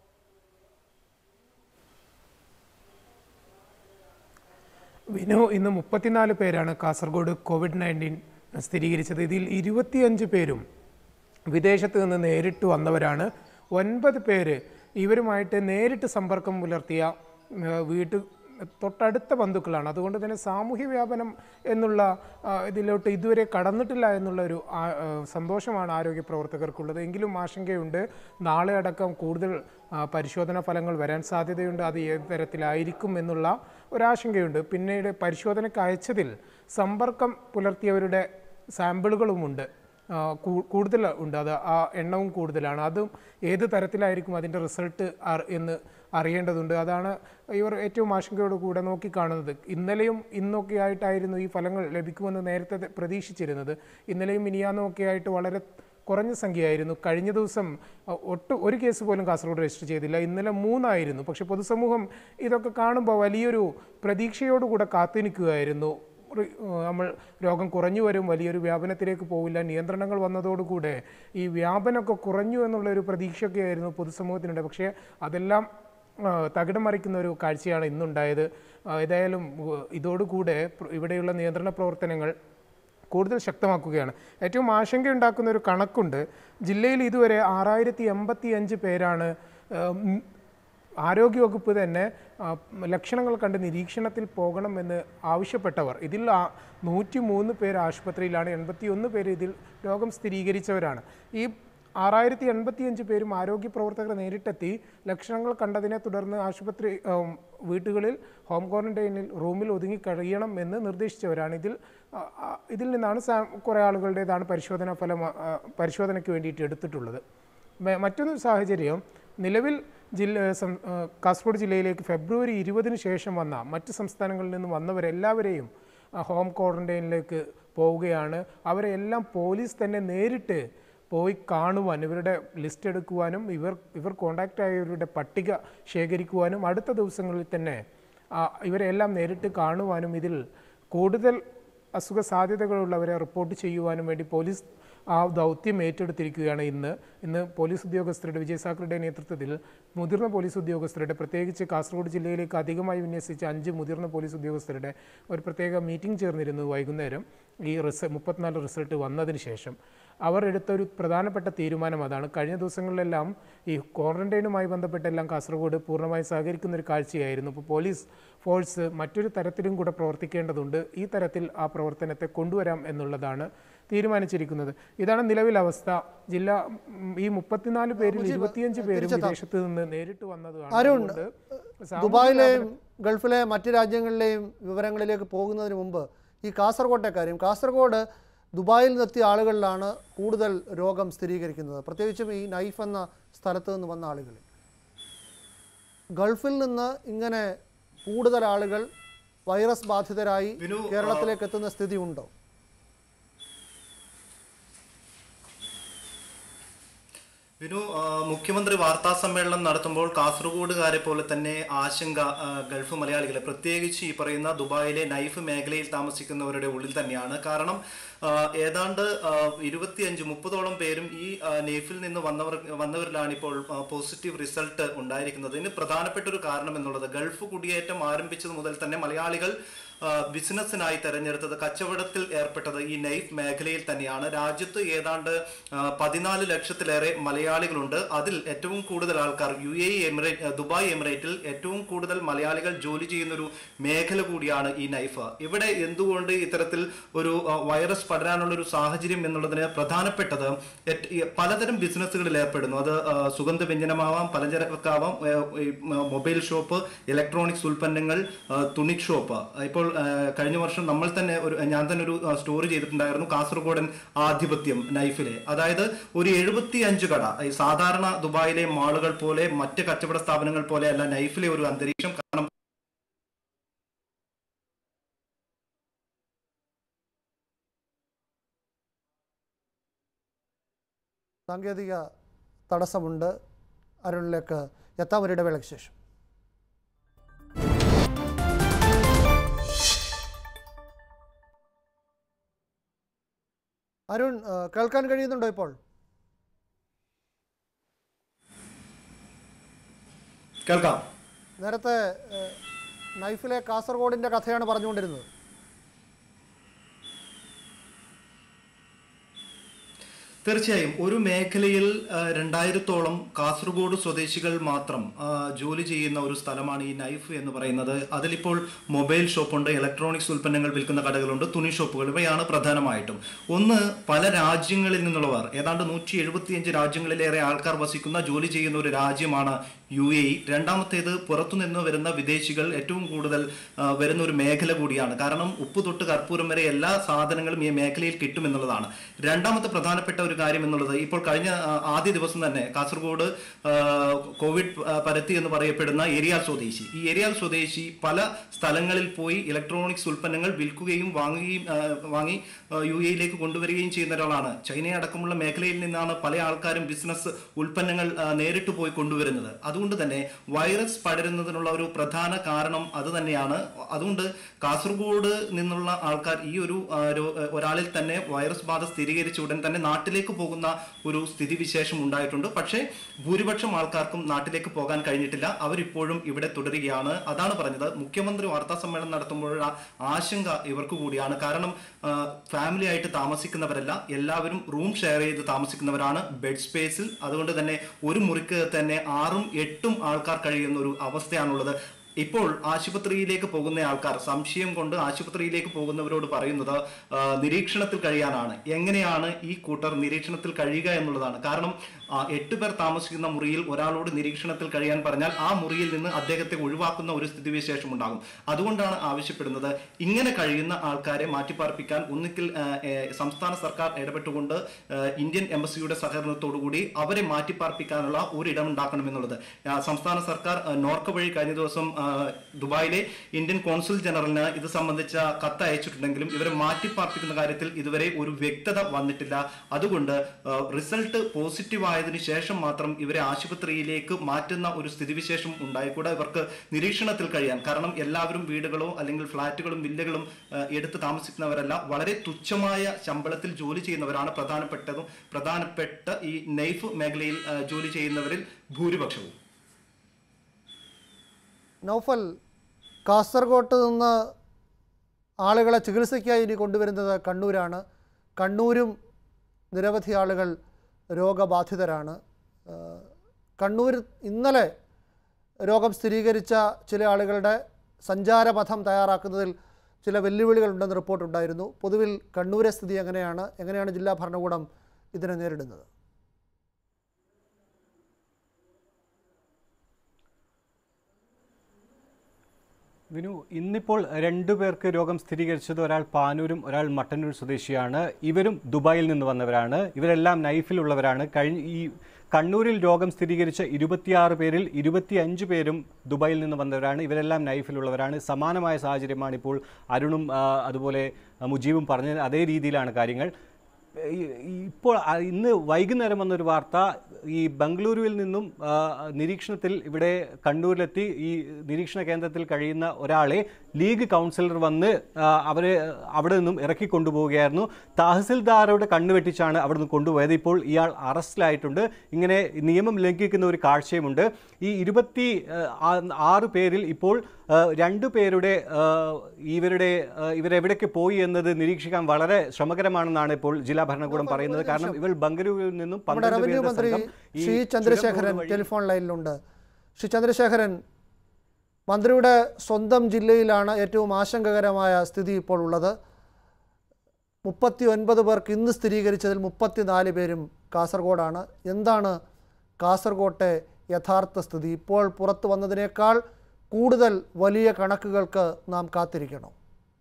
വിനു ഇന്ന് മുപ്പത്തിനാല് പേരാണ് കാസർഗോഡ് കോവിഡ് നയൻറ്റീൻ സ്ഥിരീകരിച്ചത് ഇതിൽ ഇരുപത്തിയഞ്ച് പേരും വിദേശത്ത് നിന്ന് നേരിട്ട് വന്നവരാണ് ഒൻപത് പേര് ഇവരുമായിട്ട് നേരിട്ട് സമ്പർക്കം പുലർത്തിയ ഏഹ്, വീട്ട് തൊട്ടടുത്ത ബന്ധുക്കളാണ് അതുകൊണ്ട് തന്നെ സാമൂഹ്യ വ്യാപനം എന്നുള്ള ആ, ഇതിലോട്ട് ഇതുവരെ കടന്നിട്ടില്ല എന്നുള്ള ഒരു ആ- ആ, സന്തോഷമാണ് ആരോഗ്യ പ്രവർത്തകർക്കുള്ളത് എങ്കിലും ആശങ്കയുണ്ട് നാളെ അടക്കം കൂടുതൽ ആ, പരിശോധനാ ഫലങ്ങൾ വരാൻ സാധ്യതയുണ്ട് അത് ഏത് തരത്തിലായിരിക്കും എന്നുള്ള ഒരാശങ്കയുണ്ട് പിന്നീട് പരിശോധനയ്ക്ക് അയച്ചതിൽ സമ്പർക്കം പുലർത്തിയവരുടെ സാമ്പിളുകളുമുണ്ട് ആ, കൂ- കൂടുതൽ ഉണ്ട് അത് ആ എണ്ണവും കൂടുതലാണ് അതും ഏത് തരത്തിലായിരിക്കും അതിൻ്റെ റിസൾട്ട് എന്ന് അറിയേണ്ടതുണ്ട് അതാണ് ഇവർ ഏറ്റവും ആശങ്കയോട് കൂടെ നോക്കിക്കാണുന്നത് ഇന്നലെയും ഇന്നൊക്കെ ആയിട്ടായിരുന്നു ഈ ഫലങ്ങൾ ലഭിക്കുമെന്ന് നേരത്തെ ത- പ്രതീക്ഷിച്ചിരുന്നത് ഇന്നലെയും മിനിയാന്നും ഒക്കെ ആയിട്ട് വളരെ കുറഞ്ഞ സംഖ്യയായിരുന്നു കഴിഞ്ഞ ദിവസം അ, ഒട്ടും ഒരു കേസ് പോലും കാസർഗോഡ് രജിസ്റ്റർ ചെയ്തില്ല ഇന്നലെ മൂന്നായിരുന്നു പക്ഷേ പൊതുസമൂഹം ഇതൊക്കെ കാണുമ്പോൾ വലിയൊരു പ്രതീക്ഷയോടുകൂടെ കാത്തു നിൽക്കുകയായിരുന്നു റി- ഏഹ് നമ്മൾ രോഗം കുറഞ്ഞു വരും വലിയൊരു വ്യാപനത്തിലേക്ക് പോവില്ല നിയന്ത്രണങ്ങൾ വന്നതോടുകൂടെ ഈ വ്യാപനമൊക്കെ കുറഞ്ഞു എന്നുള്ളൊരു പ്രതീക്ഷയൊക്കെ ആയിരുന്നു പൊതുസമൂഹത്തിനുണ്ട് പക്ഷേ അതെല്ലാം ആ, തകിടം മറിക്കുന്ന ഒരു കാഴ്ചയാണ് ഇന്നുണ്ടായത് ആ, ഏതായാലും ഉ- ഇതോടുകൂടെ പ്ര- ഇവിടെയുള്ള നിയന്ത്രണ പ്രവർത്തനങ്ങൾ കൂടുതൽ ശക്തമാക്കുകയാണ് ഏറ്റവും ആശങ്കയുണ്ടാക്കുന്ന ഒരു കണക്കുണ്ട് ജില്ലയിൽ ഇതുവരെ ആറായിരത്തി എൺപത്തി അഞ്ച് പേരാണ് ആ, ഉം, ആരോഗ്യവകുപ്പ് തന്നെ ആ, ലക്ഷണങ്ങൾ കണ്ട് നിരീക്ഷണത്തിൽ പോകണമെന്ന് ആവശ്യപ്പെട്ടവർ ഇതിൽ നൂറ്റി മൂന്ന് പേർ ആശുപത്രിയിലാണ് എൺപത്തി ഒന്ന് പേര് ഇതിൽ രോഗം സ്ഥിരീകരിച്ചവരാണ് ഈ ആറായിരത്തി എൺപത്തിയഞ്ച് പേരും ആരോഗ്യ പ്രവർത്തകർ നേരിട്ടെത്തി ലക്ഷണങ്ങൾ കണ്ടതിനെ തുടർന്ന് ആശുപത്രി ഉം, വീട്ടുകളിൽ ഹോം ക്വാറന്റൈനിൽ റൂമിൽ ഒതുങ്ങി കഴിയണം എന്ന് നിർദ്ദേശിച്ചവരാണ് ഇതിൽ ആ, ആ, ഇതിൽ നിന്നാണ് സാ- കുറേ ആളുകളുടേതാണ് പരിശോധനാ ഫലം ആ, പരിശോധനയ്ക്ക് വേണ്ടിയിട്ട് എടുത്തിട്ടുള്ളത് മ- മറ്റൊരു സാഹചര്യം നിലവിൽ ജില്ല സം- ആ, കാസർഗോഡ് ജില്ലയിലേക്ക് ഫെബ്രുവരി ഇരുപതിന് ശേഷം വന്ന മറ്റ് സംസ്ഥാനങ്ങളിൽ നിന്നും വന്നവരെല്ലാവരെയും ആ, ഹോം ക്വാറന്റൈനിലേക്ക് പോവുകയാണ് അവരെ എല്ലാം പോലീസ് തന്നെ നേരിട്ട് പോയി കാണുവാൻ ഇവരുടെ ലിസ്റ്റ് എടുക്കുവാനും ഇവർ ഇവർ കോണ്ടാക്റ്റ് ആയവരുടെ പട്ടിക ശേഖരിക്കുവാനും അടുത്ത ദിവസങ്ങളിൽ തന്നെ ആ, ഇവരെല്ലാം നേരിട്ട് കാണുവാനും ഇതിൽ കൂടുതൽ അസുഖ സാധ്യതകളുള്ളവരെ റിപ്പോർട്ട് ചെയ്യുവാനും വേണ്ടി പോലീസ് ആ ദൗത്യം ഏറ്റെടുത്തിരിക്കുകയാണ് ഇന്ന് ഇന്ന് പോലീസ് ഉദ്യോഗസ്ഥരുടെ വിജയ് സാക്കറുടെ നേതൃത്വത്തിൽ മുതിർന്ന പോലീസ് ഉദ്യോഗസ്ഥരുടെ പ്രത്യേകിച്ച് കാസർഗോഡ് ജില്ലയിലേക്ക് അധികമായി വിന്യസിച്ച അഞ്ച് മുതിർന്ന പോലീസ് ഉദ്യോഗസ്ഥരുടെ ഒരു പ്രത്യേക മീറ്റിംഗ് ചേർന്നിരുന്നു വൈകുന്നേരം ഈ റിസ മുപ്പത്തിനാല് റിസൾട്ട് വന്നതിന് ശേഷം അവർ എടുത്ത ഒരു പ്രധാനപ്പെട്ട തീരുമാനം അതാണ് കഴിഞ്ഞ ദിവസങ്ങളിലെല്ലാം ഈ ക്വാറന്റൈനുമായി ബന്ധപ്പെട്ടെല്ലാം കാസർഗോഡ് പൂർണ്ണമായി സഹകരിക്കുന്ന ഒരു കാഴ്ചയായിരുന്നു അപ്പോൾ പോലീസ് ഫോഴ്സ് മറ്റൊരു തരത്തിലും കൂടെ പ്രവർത്തിക്കേണ്ടതുണ്ട് ഈ തരത്തിൽ ആ പ്രവർത്തനത്തെ കൊണ്ടുവരാം എന്നുള്ളതാണ് തീരുമാനിച്ചിരിക്കുന്നത് ഇതാണ് നിലവിലെ അവസ്ഥ ജില്ല ഉം, ഈ മുപ്പത്തിനാല് പേരിൽ ഇരുപത്തിയഞ്ച് പേരും വിദേശത്ത് നിന്ന് നേരിട്ട് വന്നതാണ് അരുൺ അതുകൊണ്ട് സാമൂഹ്യ ദുബായിലെയും ഗൾഫിലെ മറ്റ് രാജ്യങ്ങളിലെയും വിവരങ്ങളിലേക്ക് പോകുന്നതിന് മുമ്പ് ഈ കാസർഗോട്ടെ കാര്യം കാസർഗോഡ് ദുബായിൽ നിന്നെത്തിയ ആളുകളിലാണ് കൂടുതൽ രോഗം സ്ഥിരീകരിക്കുന്നത് പ്രത്യേകിച്ചും ഈ നൈഫ് എന്ന സ്ഥലത്ത് നിന്ന് വന്ന ആളുകളിൽ ഗൾഫിൽ നിന്ന് ഇങ്ങനെ കൂടുതൽ ആളുകൾ വൈറസ് ബാധിതരായി വിനു, ആ, കേരളത്തിലേക്ക് എത്തുന്ന സ്ഥിതി ഉണ്ടോ വിനു ആ, മുഖ്യമന്ത്രി വാർത്താ സമ്മേളനം നടത്തുമ്പോൾ കാസർഗോഡുകാരെ പോലെ തന്നെ ആശങ്ക ആ, ഗൾഫ് മലയാളികളെ പ്രത്യേകിച്ച് ഈ പറയുന്ന ദുബായിലെ നൈഫ് മേഖലയിൽ താമസിക്കുന്നവരുടെ ഉള്ളിൽ തന്നെയാണ് കാരണം ആ, ഏതാണ്ട് ആ, ഇരുപത്തിയഞ്ച് മുപ്പതോളം പേരും ഈ ആ, നൈഫിൽ നിന്ന് വന്നവർ വന്നവരിലാണ് ഇപ്പോൾ ആ, പോസിറ്റീവ് റിസൾട്ട് ഉണ്ടായിരിക്കുന്നത് ഇതിന് പ്രധാനപ്പെട്ട ഒരു കാരണം എന്നുള്ളത് ഗൾഫ് കുടിയേറ്റം ആരംഭിച്ചത് മുതൽ തന്നെ മലയാളികൾ ആ, ബിസിനസ്സിനായി തെരഞ്ഞെടുത്തത് കച്ചവടത്തിൽ ഏർപ്പെട്ടത് ഈ നൈഫ് മേഖലയിൽ തന്നെയാണ് രാജ്യത്ത് ഏതാണ്ട് ആ, പതിനാല് ലക്ഷത്തിലേറെ മലയാളികളുണ്ട് അതിൽ ഏറ്റവും കൂടുതൽ ആൾക്കാർ യു എ ഇ എമിറേറ്റ് ആ, ദുബായ് എമിറേറ്റിൽ ഏറ്റവും കൂടുതൽ മലയാളികൾ ജോലി ചെയ്യുന്ന ഒരു മേഖല കൂടിയാണ് ഈ നൈഫ് ഇവിടെ എന്തുകൊണ്ട് ഇത്തരത്തിൽ ഒരു ആ, വൈറസ് പടരാനുള്ള ഒരു സാഹചര്യം എന്നുള്ളതിന് പ്രധാനപ്പെട്ടത് എറ്റ്- ഈ പലതരം ബിസിനസ്സുകളിൽ ഏർപ്പെടുന്നു അത് ആ, സുഗന്ധവ്യഞ്ജനമാവാം പലചരക്കാവാം ഏ, ഈ, മ, മൊബൈൽ ഷോപ്പ് ഇലക്ട്രോണിക്സ് ഉൽപ്പന്നങ്ങൾ ആ, തുണി ഷോപ്പ് ഇപ്പോൾ ആ, കഴിഞ്ഞ വർഷം നമ്മൾ തന്നെ ഒരു ഞാൻ തന്നെ ഒരു സ്റ്റോറി ചെയ്തിട്ടുണ്ടായിരുന്നു കാസർഗോഡൻ ആധിപത്യം നൈഫിലെ അതായത് ഒരു എഴുപത്തി അഞ്ച് കട ഈ സാധാരണ ദുബായിലെ മാളുകൾ പോലെ മറ്റ് കച്ചവട സ്ഥാപനങ്ങൾ പോലെ അല്ല നൈഫിലെ ഒരു അന്തരീക്ഷം കാരണം സാങ്കേതിക തടസ്സമുണ്ട് അരുണിലേക്ക് എത്താം ഒരു ഇടവേളയ്ക്ക് ശേഷം അരുൺ ആ, കേൾക്കാൻ കഴിയുന്നുണ്ടോ ഇപ്പോൾ കേൾക്കാം നേരത്തെ ആ, നൈഫിലെ കാസർഗോഡിൻ്റെ കഥയാണ് പറഞ്ഞുകൊണ്ടിരുന്നത് തീർച്ചയായും ഒരു മേഖലയിൽ ആ, രണ്ടായിരത്തോളം കാസർഗോഡ് സ്വദേശികൾ മാത്രം ആ, ജോലി ചെയ്യുന്ന ഒരു സ്ഥലമാണ് ഈ നൈഫ് എന്ന് പറയുന്നത് അതിലിപ്പോൾ മൊബൈൽ ഷോപ്പുണ്ട് ഇലക്ട്രോണിക്സ് ഉൽപ്പന്നങ്ങൾ വിൽക്കുന്ന കടകളുണ്ട് തുണി ഷോപ്പുകൾ ഇവയാണ് പ്രധാനമായിട്ടും ഒന്ന് പല രാജ്യങ്ങളിൽ നിന്നുള്ളവർ ഏതാണ്ട് നൂറ്റി എഴുപത്തിയഞ്ച് രാജ്യങ്ങളിലേറെ ആൾക്കാർ വസിക്കുന്ന ജോലി ചെയ്യുന്ന ഒരു രാജ്യമാണ് യു എ ഇ രണ്ടാമത്തേത് പുറത്തുനിന്ന് വരുന്ന വിദേശികൾ ഏറ്റവും കൂടുതൽ ആ, വരുന്ന ഒരു മേഖല കൂടിയാണ് കാരണം ഉപ്പ് തൊട്ട് കർപ്പൂരം വരെ എല്ലാ സാധനങ്ങളും ഈ മേഖലയിൽ കിട്ടുമെന്നുള്ളതാണ് രണ്ടാമത്തെ പ്രധാനപ്പെട്ട ഒരു കാര്യം എന്നുള്ളത് ഇപ്പോൾ കഴിഞ്ഞ ആ, ആദ്യ ദിവസം തന്നെ കാസർഗോഡ് ആ, കോവിഡ് ആ, പരത്തി എന്ന് പറയപ്പെടുന്ന ഏരിയാൽ സ്വദേശി ഈ ഏരിയാൽ സ്വദേശി പല സ്ഥലങ്ങളിൽ പോയി ഇലക്ട്രോണിക്സ് ഉൽപ്പന്നങ്ങൾ വിൽക്കുകയും വാങ്ങുകയും ആ, വാങ്ങി ആ, യു എയിലേക്ക് കൊണ്ടുവരികയും ചെയ്യുന്ന ഒരാളാണ് ചൈന അടക്കമുള്ള മേഖലയിൽ നിന്നാണ് പല ആൾക്കാരും ബിസിനസ് ഉൽപ്പന്നങ്ങൾ ആ, നേരിട്ട് പോയി കൊണ്ടുവരുന്നത് അതുകൊണ്ട് തന്നെ വൈറസ് പടരുന്നതിനുള്ള ഒരു പ്രധാന കാരണം അത് തന്നെയാണ് അതുകൊണ്ട് കാസർഗോഡ് നിന്നുള്ള ആൾക്കാർ ഈ ഒരു ആ, രോ- ഒരാളിൽ തന്നെ വൈറസ് ബാധ സ്ഥിരീകരിച്ച ഉടൻ തന്നെ നാട്ടിലേക്ക് പോകുന്ന ഒരു സ്ഥിതിവിശേഷം ഉണ്ടായിട്ടുണ്ട് പക്ഷേ ഭൂരിപക്ഷം ആൾക്കാർക്കും നാട്ടിലേക്ക് പോകാൻ കഴിഞ്ഞിട്ടില്ല അവരിപ്പോഴും ഇവിടെ തുടരുകയാണ് അതാണ് പറഞ്ഞത് മുഖ്യമന്ത്രി വാർത്താ സമ്മേളനം നടത്തുമ്പോഴുള്ള ആശങ്ക ഇവർക്ക് കൂടിയാണ് കാരണം ആ, ഫാമിലി ആയിട്ട് താമസിക്കുന്നവരല്ല എല്ലാവരും റൂം ഷെയർ ചെയ്ത് താമസിക്കുന്നവരാണ് ബെഡ് സ്പേസിൽ അതുകൊണ്ട് തന്നെ ഒരു മുറിക്ക് തന്നെ ആറും എട്ടും ആൾക്കാർ കഴിയുന്ന ഒരു അവസ്ഥയാണുള്ളത് ഇപ്പോൾ ആശുപത്രിയിലേക്ക് പോകുന്ന ആൾക്കാർ സംശയം കൊണ്ട് ആശുപത്രിയിലേക്ക് പോകുന്നവരോട് പറയുന്നത് ആ, നിരീക്ഷണത്തിൽ കഴിയാനാണ് എങ്ങനെയാണ് ഈ കൂട്ടർ നിരീക്ഷണത്തിൽ കഴിയുക എന്നുള്ളതാണ് കാരണം ആ, എട്ട് പേർ താമസിക്കുന്ന മുറിയിൽ ഒരാളോട് നിരീക്ഷണത്തിൽ കഴിയാൻ പറഞ്ഞാൽ ആ മുറിയിൽ നിന്ന് അദ്ദേഹത്തെ ഒഴിവാക്കുന്ന ഒരു സ്ഥിതിവിശേഷം ഉണ്ടാകും അതുകൊണ്ടാണ് ആവശ്യപ്പെടുന്നത് ഇങ്ങനെ കഴിയുന്ന ആൾക്കാരെ മാറ്റിപ്പാർപ്പിക്കാൻ ഒന്നുകിൽ ആ, ഏ, സംസ്ഥാന സർക്കാർ ഇടപെട്ടുകൊണ്ട് ആ, ഇന്ത്യൻ എംബസിയുടെ സഹകരണത്തോടു കൂടി അവരെ മാറ്റിപ്പാർപ്പിക്കാനുള്ള ഒരു ഇടം ഉണ്ടാക്കണമെന്നുള്ളത് ആ, സംസ്ഥാന സർക്കാർ ആ, നോർക്ക വഴി കഴിഞ്ഞ ദിവസം ആ, ദുബായിലെ ഇന്ത്യൻ കോൺസുൽ ജനറലിന് ഇത് സംബന്ധിച്ച കത്ത് അയച്ചിട്ടുണ്ടെങ്കിലും ഇവരെ മാറ്റിപ്പാർപ്പിക്കുന്ന കാര്യത്തിൽ ഇതുവരെ ഒരു വ്യക്തത വന്നിട്ടില്ല അതുകൊണ്ട് ആ, റിസൾട്ട് പോസിറ്റീവ് ആയതിനു ശേഷം മാത്രം ഇവരെ ആശുപത്രിയിലേക്ക് മാറ്റുന്ന ഒരു സ്ഥിതിവിശേഷം ഉണ്ടായിക്കൂടെ ഇവർക്ക് നിരീക്ഷണത്തിൽ കഴിയാൻ കാരണം എല്ലാവരും വീടുകളോ അല്ലെങ്കിൽ ഫ്ളാറ്റുകളും വില്ലകളും ആ, എടുത്ത് താമസിക്കുന്നവരല്ല വളരെ തുച്ഛമായ ശമ്പളത്തിൽ ജോലി ചെയ്യുന്നവരാണ് പ്രധാനപ്പെട്ടതും പ്രധാനപ്പെട്ട ഈ നൈഫ് മേഖലയിൽ ആ, ജോലി ചെയ്യുന്നവരിൽ ഭൂരിപക്ഷവും നൗഫൽ കാസർഗോട്ട് നിന്ന് ആളുകളെ ചികിത്സയ്ക്കായി ഇനി കൊണ്ടുവരുന്നത് കണ്ണൂരാണ് കണ്ണൂരും നിരവധി ആളുകൾ രോഗബാധിതരാണ് ആ, കണ്ണൂർ ഇന്നലെ രോഗം സ്ഥിരീകരിച്ച ചില ആളുകളുടെ സഞ്ചാരപഥം തയ്യാറാക്കുന്നതിൽ ചില വെല്ലുവിളികളുണ്ടെന്ന് റിപ്പോർട്ടുണ്ടായിരുന്നു പൊതുവിൽ കണ്ണൂരെ സ്ഥിതി എങ്ങനെയാണ് എങ്ങനെയാണ് ജില്ലാ ഭരണകൂടം ഇതിനെ നേരിടുന്നത് വിനു ഇന്നിപ്പോൾ രണ്ടു പേർക്ക് രോഗം സ്ഥിരീകരിച്ചത് ഒരാൾ പാനൂരും ഒരാൾ മട്ടന്നൂർ സ്വദേശിയാണ് ഇവരും ദുബായിൽ നിന്ന് വന്നവരാണ് ഇവരെല്ലാം നൈഫിലുള്ളവരാണ് കഴിഞ്ഞ ഈ കണ്ണൂരിൽ രോഗം സ്ഥിരീകരിച്ച ഇരുപത്തിയാറ് പേരിൽ ഇരുപത്തിയഞ്ച് പേരും ദുബായിൽ നിന്ന് വന്നവരാണ് ഇവരെല്ലാം നൈഫിലുള്ളവരാണ് സമാനമായ സാഹചര്യമാണ് ഇപ്പോൾ അരുണും ആ, അതുപോലെ ആ, മുജീബും പറഞ്ഞ അതേ രീതിയിലാണ് കാര്യങ്ങൾ ഈ- ഈ ഇപ്പോൾ ആ, ഇന്ന് വൈകുന്നേരം വന്നൊരു വാർത്ത ഈ ബംഗളൂരുവിൽ നിന്നും ആ, നിരീക്ഷണത്തിൽ ഇവിടെ കണ്ണൂരിലെത്തി ഈ നിരീക്ഷണ കേന്ദ്രത്തിൽ കഴിയുന്ന ഒരാളെ ലീഗ് കൗൺസിലർ വന്ന് ആ, അവരെ അവിടെ നിന്നും ഇറക്കി കൊണ്ടുപോവുകയായിരുന്നു തഹസിൽദാരോട് കണ്ണുവെട്ടിച്ചാണ് അവിടെ നിന്ന് കൊണ്ടുപോയത് ഇപ്പോൾ ഇയാൾ അറസ്റ്റിലായിട്ടുണ്ട് ഇങ്ങനെ നിയമം ലംഘിക്കുന്ന ഒരു കാഴ്ചയുമുണ്ട് ഈ ഇരുപത്തി ആ, ആ- ആറ് പേരിൽ ഇപ്പോൾ ആ, രണ്ടു പേരുടെ ആ, ഇവരുടെ ആ, ഇവരെവിടേക്ക് പോയി എന്നത് നിരീക്ഷിക്കാൻ വളരെ ശ്രമകരമാണെന്നാണ് ഇപ്പോൾ ജില്ലാ ഭരണകൂടം പറയുന്നത് കാരണം ഇവർ ബംഗളൂരുവിൽ നിന്നും നമ്മുടെ പന്ത്രണ്ട് റവന്യൂ പേരുടെ മന്ത്രി സംഘം ഈ ശ്രീ ചുരം ചന്ദ്രശേഖരൻ റോഡ് വഴി ടെലിഫോൺ ലൈനിലുണ്ട് ശ്രീ ചന്ദ്രശേഖരൻ മന്ത്രിയുടെ സ്വന്തം ജില്ലയിലാണ് ഏറ്റവും ആശങ്കകരമായ സ്ഥിതി ഇപ്പോൾ ഉള്ളത് മുപ്പത്തി ഒൻപത് പേർക്ക് ഇന്ന് സ്ഥിരീകരിച്ചതിൽ മുപ്പത്തിനാല് പേരും കാസർഗോഡാണ് എന്താണ് കാസർഗോട്ടെ യഥാർത്ഥ സ്ഥിതി ഇപ്പോൾ പുറത്തു വന്നതിനേക്കാൾ കൂടുതൽ വലിയ കണക്കുകൾക്ക് നാം കാത്തിരിക്കണം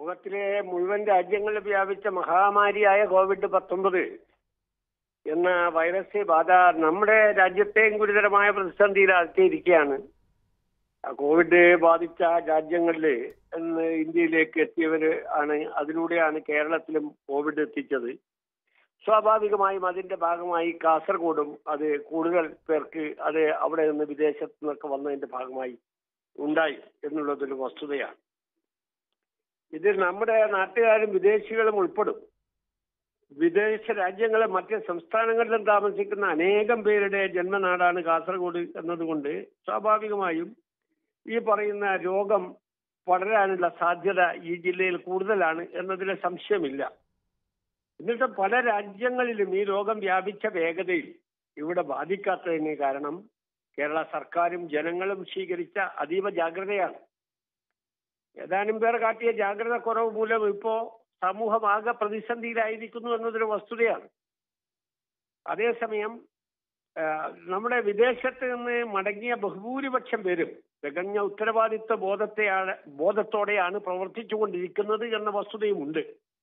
ലോകത്തിലെ മുഴുവൻ രാജ്യങ്ങളിൽ വ്യാപിച്ച മഹാമാരിയായ കോവിഡ് പത്തൊമ്പത് എന്ന വൈറസ് ബാധ നമ്മുടെ രാജ്യത്തെയും ഗുരുതരമായ പ്രതിസന്ധിയിലാക്കിയിരിക്കുകയാണ് ആ കോവിഡ് ബാധിച്ച രാജ്യങ്ങളിൽ ഇന്ന് ഇന്ത്യയിലേക്ക് എത്തിയവര് ആണ് അതിലൂടെയാണ് കേരളത്തിലും കോവിഡ് എത്തിച്ചത് സ്വാഭാവികമായും അതിന്റെ ഭാഗമായി കാസർഗോഡും അത് കൂടുതൽ പേർക്ക് അത് അവിടെ നിന്ന് വിദേശത്തു നിന്നൊക്കെ വന്നതിന്റെ ഭാഗമായി ഉണ്ടായി എന്നുള്ളതൊരു വസ്തുതയാണ് ഇതിൽ നമ്മുടെ നാട്ടുകാരും വിദേശികളും ഉൾപ്പെടും വിദേശ രാജ്യങ്ങളെ മറ്റ് സംസ്ഥാനങ്ങളിലും താമസിക്കുന്ന അനേകം പേരുടെ ജന്മനാടാണ് കാസർഗോഡ് എന്നതുകൊണ്ട് സ്വാഭാവികമായും ഈ പറയുന്ന രോഗം പടരാനുള്ള സാധ്യത ഈ ജില്ലയിൽ കൂടുതലാണ് എന്നതിൽ സംശയമില്ല എന്നിട്ട് പല രാജ്യങ്ങളിലും ഈ രോഗം വ്യാപിച്ച വേഗതയിൽ ഇവിടെ ബാധിക്കാത്തതിന് കാരണം കേരള സർക്കാരും ജനങ്ങളും സ്വീകരിച്ച അതീവ ജാഗ്രതയാണ് ഏതാനും പേർ കാട്ടിയ ജാഗ്രത കുറവ് മൂലം ഇപ്പോ സമൂഹമാകെ പ്രതിസന്ധിയിലായിരിക്കുന്നു എന്നതൊരു വസ്തുതയാണ് അതേസമയം ആ, നമ്മുടെ വിദേശത്ത് നിന്ന് മടങ്ങിയ ബഹുഭൂരിപക്ഷം പേരും തികഞ്ഞ ഉത്തരവാദിത്വ ബോധത്തെയാണ് ബോധത്തോടെയാണ് പ്രവർത്തിച്ചുകൊണ്ടിരിക്കുന്നത് എന്ന വസ്തുതയുമുണ്ട്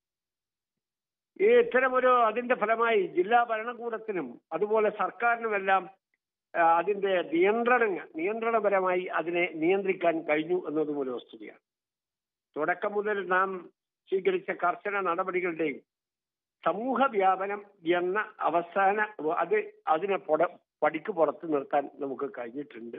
ഈ ഇത്തരമൊരു അതിന്റെ ഫലമായി ജില്ലാ ഭരണകൂടത്തിനും അതുപോലെ സർക്കാരിനുമെല്ലാം ആ, അതിന്റെ നിയന്ത്രണങ്ങൾ നിയന്ത്രണപരമായി അതിനെ നിയന്ത്രിക്കാൻ കഴിഞ്ഞു എന്നതും ഒരു വസ്തുതയാണ് തുടക്കം മുതൽ നാം സ്വീകരിച്ച കർശന നടപടികളുടെയും സമൂഹ വ്യാപനം എന്ന അവസാന അത് അതിനെ പൊട പടിക്ക് പുറത്ത് നിർത്താൻ നമുക്ക് കഴിഞ്ഞിട്ടുണ്ട്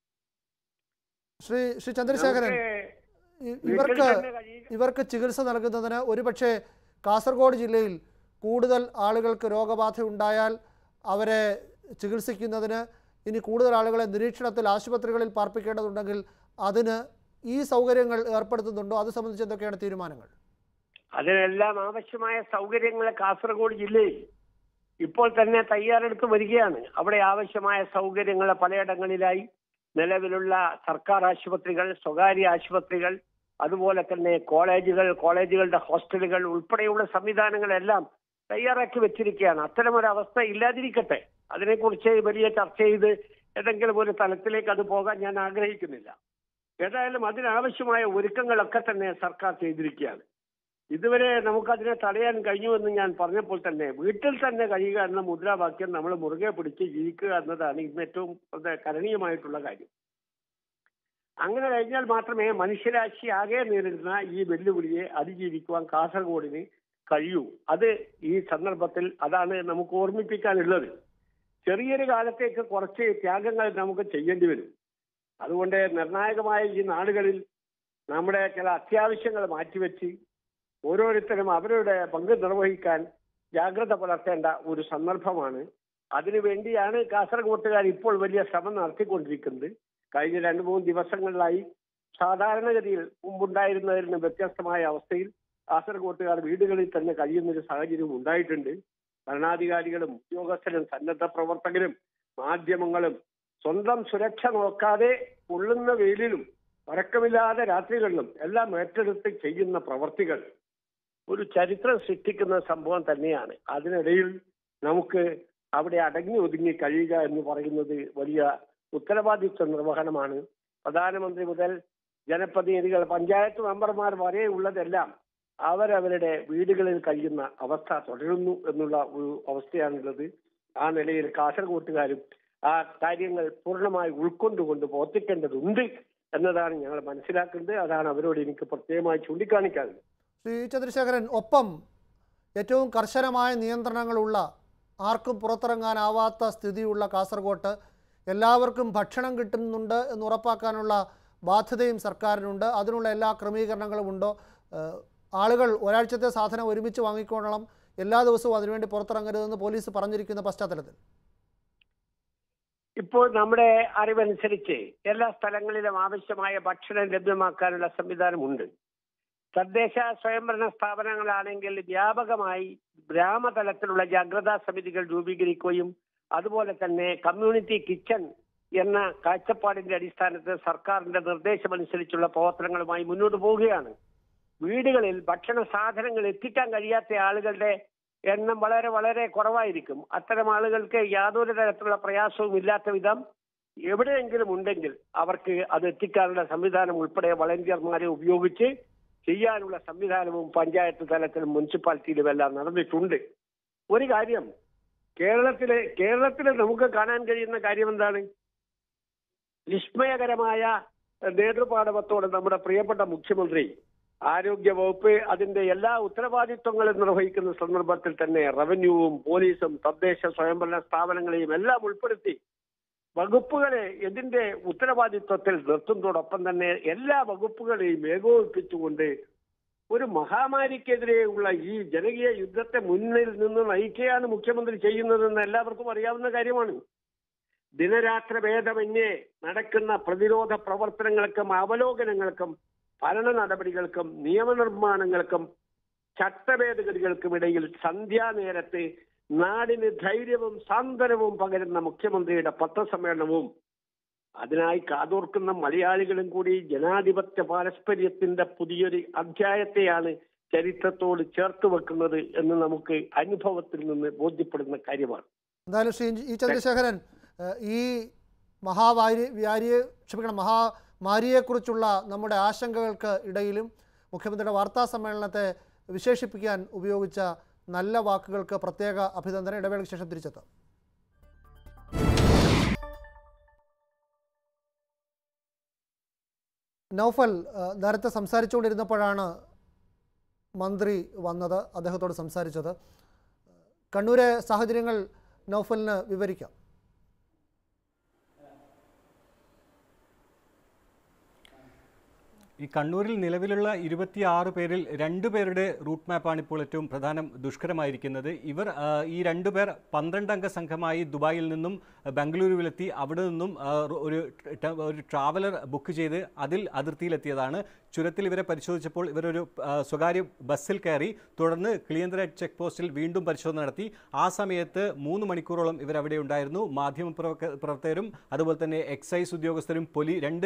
ശ്രീ ശ്രീ ചന്ദ്രശേഖരൻ നമുക്ക് ഇ- ഇവർക്ക് വീട്ടിൽ തന്നെ കഴിയുക- ഇവർക്ക് ചികിത്സ നൽകുന്നതിന് ഒരുപക്ഷെ കാസർഗോഡ് ജില്ലയിൽ കൂടുതൽ ആളുകൾക്ക് രോഗബാധ ഉണ്ടായാൽ അവരെ ചികിത്സിക്കുന്നതിന് ഇനി കൂടുതൽ ആളുകളെ നിരീക്ഷണത്തിൽ ആശുപത്രികളിൽ പാർപ്പിക്കേണ്ടതുണ്ടെങ്കിൽ അതിന് ഈ സൗകര്യങ്ങൾ ഏർപ്പെടുത്തുന്നുണ്ടോ അത് സംബന്ധിച്ച് എന്തൊക്കെയാണ് തീരുമാനങ്ങൾ അതിനെല്ലാം ആവശ്യമായ സൗകര്യങ്ങൾ കാസർഗോഡ് ജില്ലയിൽ ഇപ്പോൾ തന്നെ തയ്യാറെടുത്ത് വരികയാണ് അവിടെ ആവശ്യമായ സൗകര്യങ്ങൾ പലയിടങ്ങളിലായി നിലവിലുള്ള സർക്കാർ ആശുപത്രികൾ സ്വകാര്യ ആശുപത്രികൾ അതുപോലെ തന്നെ കോളേജുകൾ കോളേജുകളുടെ ഹോസ്റ്റലുകൾ ഉൾപ്പെടെയുള്ള സംവിധാനങ്ങളെല്ലാം തയ്യാറാക്കി വെച്ചിരിക്കുകയാണ് അത്തരമൊരു അവസ്ഥ ഇല്ലാതിരിക്കട്ടെ അതിനെക്കുറിച്ച് വലിയ ചർച്ച ചെയ്ത് ഏതെങ്കിലും ഒരു തലത്തിലേക്ക് അത് പോകാൻ ഞാൻ ആഗ്രഹിക്കുന്നില്ല ഏതായാലും അതിനാവശ്യമായ ഒരുക്കങ്ങളൊക്കെ തന്നെ സർക്കാർ ചെയ്തിരിക്കുകയാണ് ഇതുവരെ നമുക്കതിനെ തടയാൻ കഴിഞ്ഞുവെന്ന് ഞാൻ പറഞ്ഞപ്പോൾ തന്നെ വീട്ടിൽ തന്നെ കഴിയുക എന്ന മുദ്രാവാക്യം നമ്മൾ മുറുകെ പിടിച്ച് ജീവിക്കുക എന്നതാണ് ഇന്ന് ഏറ്റവും പ്രധ- കരണീയമായിട്ടുള്ള കാര്യം അങ്ങനെ കഴിഞ്ഞാൽ മാത്രമേ മനുഷ്യരാശി ആകെ നേരിടുന്ന ഈ വെല്ലുവിളിയെ അതിജീവിക്കുവാൻ കാസർഗോഡിന് കഴിയൂ അത് ഈ സന്ദർഭത്തിൽ അതാണ് നമുക്ക് ഓർമ്മിപ്പിക്കാനുള്ളത് ചെറിയൊരു കാലത്തേക്ക് കുറച്ച് ത്യാഗങ്ങൾ നമുക്ക് ചെയ്യേണ്ടി വരും അതുകൊണ്ട് നിർണായകമായ ഈ നാടുകളിൽ നമ്മുടെ ചില അത്യാവശ്യങ്ങൾ മാറ്റിവെച്ച് ഓരോരുത്തരും അവരുടെ പങ്ക് നിർവഹിക്കാൻ ജാഗ്രത പുലർത്തേണ്ട ഒരു സന്ദർഭമാണ് അതിനുവേണ്ടിയാണ് കാസർഗോട്ടുകാർ ഇപ്പോൾ വലിയ ശ്രമം നടത്തിക്കൊണ്ടിരിക്കുന്നത് കഴിഞ്ഞ രണ്ട് മൂന്ന് ദിവസങ്ങളിലായി സാധാരണഗതിയിൽ മുമ്പുണ്ടായിരുന്നതിൽ നിന്ന് വ്യത്യസ്തമായ അവസ്ഥയിൽ കാസർഗോട്ടുകാർ വീടുകളിൽ തന്നെ കഴിയുന്ന ഒരു സാഹചര്യം ഉണ്ടായിട്ടുണ്ട് ഭരണാധികാരികളും ഉദ്യോഗസ്ഥരും സന്നദ്ധ പ്രവർത്തകരും മാധ്യമങ്ങളും സ്വന്തം സുരക്ഷ നോക്കാതെ പൊള്ളുന്ന വെയിലിലും ഉറക്കമില്ലാതെ രാത്രികളിലും എല്ലാം ഏറ്റെടുത്ത് ചെയ്യുന്ന പ്രവർത്തികൾ ഒരു ചരിത്രം സൃഷ്ടിക്കുന്ന സംഭവം തന്നെയാണ് അതിനിടയിൽ നമുക്ക് അവിടെ അടങ്ങി ഒതുങ്ങി കഴിയുക എന്ന് പറയുന്നത് വലിയ ഉത്തരവാദിത്വ നിർവഹണമാണ് പ്രധാനമന്ത്രി മുതൽ ജനപ്രതിനിധികൾ പഞ്ചായത്ത് മെമ്പർമാർ വരെ ഉള്ളതെല്ലാം അവരവരുടെ വീടുകളിൽ കഴിയുന്ന അവസ്ഥ തുടരുന്നു എന്നുള്ള ഒരു അവസ്ഥയാണുള്ളത് ആ നിലയിൽ കാസർഗോട്ടുകാരും ആ കാര്യങ്ങൾ പൂർണ്ണമായി ഉൾക്കൊണ്ടുകൊണ്ട് പ്രവർത്തിക്കേണ്ടതുണ്ട് എന്നതാണ് ഞങ്ങൾ മനസ്സിലാക്കുന്നത് അതാണ് അവരോട് എനിക്ക് പ്രത്യേകമായി ചൂണ്ടിക്കാണിക്കാനുള്ളത് ശ്രീ ചന്ദ്രശേഖരൻ ഒപ്പം ഏറ്റവും കർശനമായ നിയന്ത്രണങ്ങളുള്ള ആർക്കും പുറത്തിറങ്ങാനാവാത്ത സ്ഥിതിയുള്ള കാസർഗോട്ട് എല്ലാവർക്കും ഭക്ഷണം കിട്ടുന്നുണ്ട് എന്ന് ഉറപ്പാക്കാനുള്ള ബാധ്യതയും സർക്കാരിനുണ്ട് അതിനുള്ള എല്ലാ ക്രമീകരണങ്ങളും ഉണ്ടോ ഏഹ് ആളുകൾ ഒരാഴ്ചത്തെ സാധനം ഒരുമിച്ച് വാങ്ങിക്കൊള്ളണം എല്ലാ ദിവസവും അതിനുവേണ്ടി പുറത്തിറങ്ങരുതെന്ന് പോലീസ് പറഞ്ഞിരിക്കുന്ന പശ്ചാത്തലത്തിൽ ഇപ്പോൾ നമ്മുടെ അറിവനുസരിച്ച് എല്ലാ സ്ഥലങ്ങളിലും ആവശ്യമായ ഭക്ഷണം ലഭ്യമാക്കാനുള്ള സംവിധാനമുണ്ട് തദ്ദേശ സ്വയംഭരണ സ്ഥാപനങ്ങളാണെങ്കിൽ വ്യാപകമായി ഗ്രാമതലത്തിലുള്ള ജാഗ്രതാ സമിതികൾ രൂപീകരിക്കുകയും അതുപോലെ തന്നെ കമ്മ്യൂണിറ്റി കിച്ചൺ എന്ന കാഴ്ചപ്പാടിന്റെ അടിസ്ഥാനത്തിൽ സർക്കാരിന്റെ നിർദ്ദേശമനുസരിച്ചുള്ള പ്രവർത്തനങ്ങളുമായി മുന്നോട്ട് പോവുകയാണ് വീടുകളിൽ ഭക്ഷണ സാധനങ്ങൾ എത്തിക്കാൻ കഴിയാത്ത ആളുകളുടെ എണ്ണം വളരെ വളരെ കുറവായിരിക്കും അത്തരം ആളുകൾക്ക് യാതൊരു തരത്തിലുള്ള പ്രയാസവും ഇല്ലാത്ത വിധം എവിടെയെങ്കിലും ഉണ്ടെങ്കിൽ അവർക്ക് അത് എത്തിക്കാനുള്ള സംവിധാനം ഉൾപ്പെടെ വളണ്ടിയർമാരെ ഉപയോഗിച്ച് ചെയ്യാനുള്ള സംവിധാനവും പഞ്ചായത്ത് തലത്തിലും മുനിസിപ്പാലിറ്റിയിലും എല്ലാം നടന്നിട്ടുണ്ട് ഒരു കാര്യം കേരളത്തിലെ കേരളത്തില് നമുക്ക് കാണാൻ കഴിയുന്ന കാര്യം എന്താണ് വിസ്മയകരമായ നേതൃപാടവത്തോടെ നമ്മുടെ പ്രിയപ്പെട്ട മുഖ്യമന്ത്രി ആരോഗ്യ വകുപ്പ് അതിന്റെ എല്ലാ ഉത്തരവാദിത്വങ്ങളും നിർവഹിക്കുന്ന സന്ദർഭത്തിൽ തന്നെ റവന്യൂവും പോലീസും തദ്ദേശ സ്വയംഭരണ സ്ഥാപനങ്ങളെയും എല്ലാം ഉൾപ്പെടുത്തി വകുപ്പുകളെ ഇതിന്റെ ഉത്തരവാദിത്വത്തിൽ നിർത്തുന്നതോടൊപ്പം തന്നെ എല്ലാ വകുപ്പുകളെയും ഏകോപിപ്പിച്ചുകൊണ്ട് ഒരു മഹാമാരിക്കെതിരെയുള്ള ഈ ജനകീയ യുദ്ധത്തെ മുന്നിൽ നിന്ന് നയിക്കുകയാണ് മുഖ്യമന്ത്രി ചെയ്യുന്നതെന്ന് എല്ലാവർക്കും അറിയാവുന്ന കാര്യമാണ് ദിനരാത്ര ഭേദമന്യേ നടക്കുന്ന പ്രതിരോധ പ്രവർത്തനങ്ങൾക്കും അവലോകനങ്ങൾക്കും ഭരണ നടപടികൾക്കും നിയമനിർമ്മാണങ്ങൾക്കും ചട്ടഭേദഗതികൾക്കും ഇടയിൽ സന്ധ്യാനേരത്ത് നാടിന് ധൈര്യവും സാന്ത്വനവും പകരുന്ന മുഖ്യമന്ത്രിയുടെ പത്രസമ്മേളനവും അതിനായി കാതോർക്കുന്ന മലയാളികളും കൂടി ജനാധിപത്യ പാരസ്പര്യത്തിന്റെ പുതിയൊരു അധ്യായത്തെയാണ് ചരിത്രത്തോട് ചേർത്ത് വെക്കുന്നത് എന്ന് നമുക്ക് അനുഭവത്തിൽ നിന്ന് ബോധ്യപ്പെടുന്ന കാര്യമാണ് എന്തായാലും ശ്രീ ഇ ചന്ദ്രശേഖരൻ ഏഹ്, ഈ മഹാവാരി വ്യാരിയെ ക്ഷമിക്കണം മഹാമാരിയെക്കുറിച്ചുള്ള നമ്മുടെ ആശങ്കകൾക്ക് ഇടയിലും മുഖ്യമന്ത്രിയുടെ വാർത്താ സമ്മേളനത്തെ വിശേഷിപ്പിക്കാൻ ഉപയോഗിച്ച നല്ല വാക്കുകൾക്ക് പ്രത്യേക അഭിനന്ദനം ഇടവേളയ്ക്ക് ശേഷം തിരിച്ചെത്താം നൗഫൽ ഏഹ്, നേരത്തെ സംസാരിച്ചുകൊണ്ടിരുന്നപ്പോഴാണ് മന്ത്രി വന്നത് അദ്ദേഹത്തോട് സംസാരിച്ചത് കണ്ണൂരെ സാഹചര്യങ്ങൾ നൗഫലിന് വിവരിക്കാം ഈ കണ്ണൂരിൽ നിലവിലുള്ള ഇരുപത്തിയാറ് പേരിൽ രണ്ടുപേരുടെ റൂട്ട് മാപ്പാണ് ഇപ്പോൾ ഏറ്റവും പ്രധാനം ദുഷ്കരമായിരിക്കുന്നത് ഇവർ ആ, ഈ രണ്ടുപേർ പന്ത്രണ്ടംഗ സംഘമായി ദുബായിൽ നിന്നും ബംഗളൂരുവിലെത്തി അവിടെ നിന്നും ആ, ഒരു ട- ഒരു ട്രാവലർ ബുക്ക് ചെയ്ത് അതിൽ അതിർത്തിയിലെത്തിയതാണ് ചുരത്തിൽ ഇവരെ പരിശോധിച്ചപ്പോൾ ഇവരൊരു ആ, സ്വകാര്യ ബസ്സിൽ കയറി തുടർന്ന് കിളിയന്തര ചെക്ക് പോസ്റ്റിൽ വീണ്ടും പരിശോധന നടത്തി ആ സമയത്ത് മൂന്ന് മണിക്കൂറോളം ഇവരവിടെ ഉണ്ടായിരുന്നു മാധ്യമ പ്രവർക്ക- പ്രവർത്തകരും അതുപോലെ തന്നെ എക്സൈസ് ഉദ്യോഗസ്ഥരും പൊലി രണ്ട്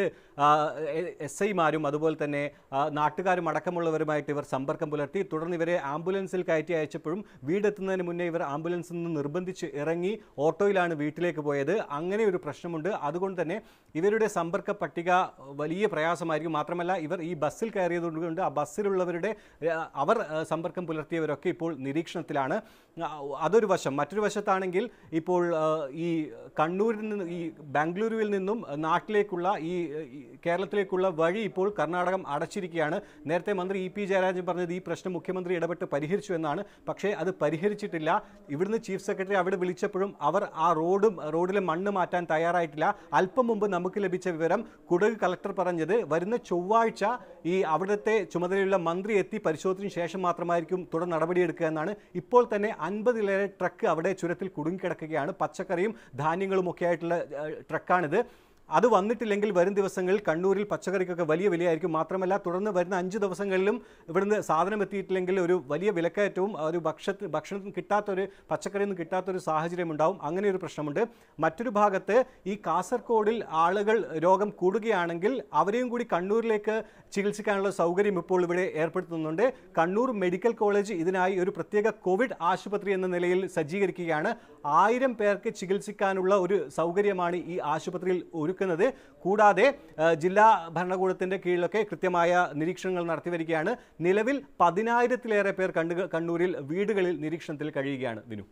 എസ് ഐമാരും അതുപോലെ തന്നെ ആ, നാട്ടുകാരും അടക്കമുള്ളവരുമായിട്ട് ഇവർ സമ്പർക്കം പുലർത്തി തുടർന്ന് ഇവരെ ആംബുലൻസിൽ കയറ്റി അയച്ചപ്പോഴും വീടെത്തുന്നതിന് മുന്നേ ഇവർ ആംബുലൻസിൽ നിന്ന് നിർബന്ധിച്ച് ഇറങ്ങി ഓട്ടോയിലാണ് വീട്ടിലേക്ക് പോയത് അങ്ങനെ ഒരു പ്രശ്നമുണ്ട് അതുകൊണ്ട് തന്നെ ഇവരുടെ സമ്പർക്ക പട്ടിക വലിയ പ്രയാസമായിരിക്കും മാത്രമല്ല ഇവർ ഈ ബസ്സിൽ കയറിയതുകൊണ്ട് ആ ബസ്സിലുള്ളവരുടെ ആ, അവർ ആ, സമ്പർക്കം പുലർത്തിയവരൊക്കെ ഇപ്പോൾ നിരീക്ഷണത്തിലാണ് ആ, അതൊരു വശം മറ്റൊരു വശത്താണെങ്കിൽ ഇപ്പോൾ ആ, ഈ കണ്ണൂരിൽ നിന്ന് ഈ ബാംഗ്ലൂരുവിൽ നിന്നും നാട്ടിലേക്കുള്ള ഈ ഈ കേരളത്തിലേക്കുള്ള വഴി ഇപ്പോൾ കർണാടകം അടച്ചിരിക്കുകയാണ് നേരത്തെ മന്ത്രി ഇ പി ജയരാജൻ പറഞ്ഞത് ഈ പ്രശ്നം മുഖ്യമന്ത്രി ഇടപെട്ട് പരിഹരിച്ചു എന്നാണ് പക്ഷേ അത് പരിഹരിച്ചിട്ടില്ല ഇവിടുന്ന് ചീഫ് സെക്രട്ടറി അവിടെ വിളിച്ചപ്പോഴും അവർ ആ റോഡും റോഡിലെ മണ്ണ് മാറ്റാൻ തയ്യാറായിട്ടില്ല അല്പം മുമ്പ് നമുക്ക് ലഭിച്ച വിവരം കുടക് കളക്ടർ പറഞ്ഞത് വരുന്ന ചൊവ്വാഴ്ച ഈ അവിടുത്തെ ചുമതലയുള്ള മന്ത്രി എത്തി പരിശോധനയ്ക്ക് ശേഷം മാത്രമായിരിക്കും തുടർ നടപടിയെടുക്കുക എന്നാണ് ഇപ്പോൾ തന്നെ അൻപതിലേറെ ട്രക്ക് അവിടെ ചുരത്തിൽ കുടുങ്ങിക്കിടക്കുകയാണ് പച്ചക്കറിയും ധാന്യങ്ങളും ഒക്കെ ആയിട്ടുള്ള ഏഹ്, ട്രക്കാണിത് അത് വന്നിട്ടില്ലെങ്കിൽ വരും ദിവസങ്ങളിൽ കണ്ണൂരിൽ പച്ചക്കറിക്കൊക്കെ വലിയ വിലയായിരിക്കും മാത്രമല്ല തുടർന്ന് വരുന്ന അഞ്ച് ദിവസങ്ങളിലും ഇവിടുന്ന് സാധനം എത്തിയിട്ടില്ലെങ്കിൽ ഒരു വലിയ വിലക്കയറ്റവും ഒരു ഭക്ഷണ ഭക്ഷണത്തിന് കിട്ടാത്തൊരു പച്ചക്കറിയൊന്നും കിട്ടാത്തൊരു സാഹചര്യം ഉണ്ടാവും അങ്ങനെ ഒരു പ്രശ്നമുണ്ട് മറ്റൊരു ഭാഗത്ത് ഈ കാസർഗോഡിൽ ആളുകൾ രോഗം കൂടുകയാണെങ്കിൽ അവരെയും കൂടി കണ്ണൂരിലേക്ക് ചികിത്സിക്കാനുള്ള സൗകര്യം ഇപ്പോൾ ഇവിടെ ഏർപ്പെടുത്തുന്നുണ്ട് കണ്ണൂർ മെഡിക്കൽ കോളേജ് ഇതിനായി ഒരു പ്രത്യേക കോവിഡ് ആശുപത്രി എന്ന നിലയിൽ സജ്ജീകരിക്കുകയാണ് ആയിരം പേർക്ക് ചികിത്സിക്കാനുള്ള ഒരു സൗകര്യമാണ് ഈ ആശുപത്രിയിൽ ഒരുക്കുന്നത് കൂടാതെ ആ, ജില്ലാ ഭരണകൂടത്തിന്റെ കീഴിലൊക്കെ കൃത്യമായ നിരീക്ഷണങ്ങൾ നടത്തി വരികയാണ് നിലവിൽ പതിനായിരത്തിലേറെ പേർ കണ്ണു കണ്ണൂരിൽ വീടുകളിൽ നിരീക്ഷണത്തിൽ കഴിയുകയാണ് വിനു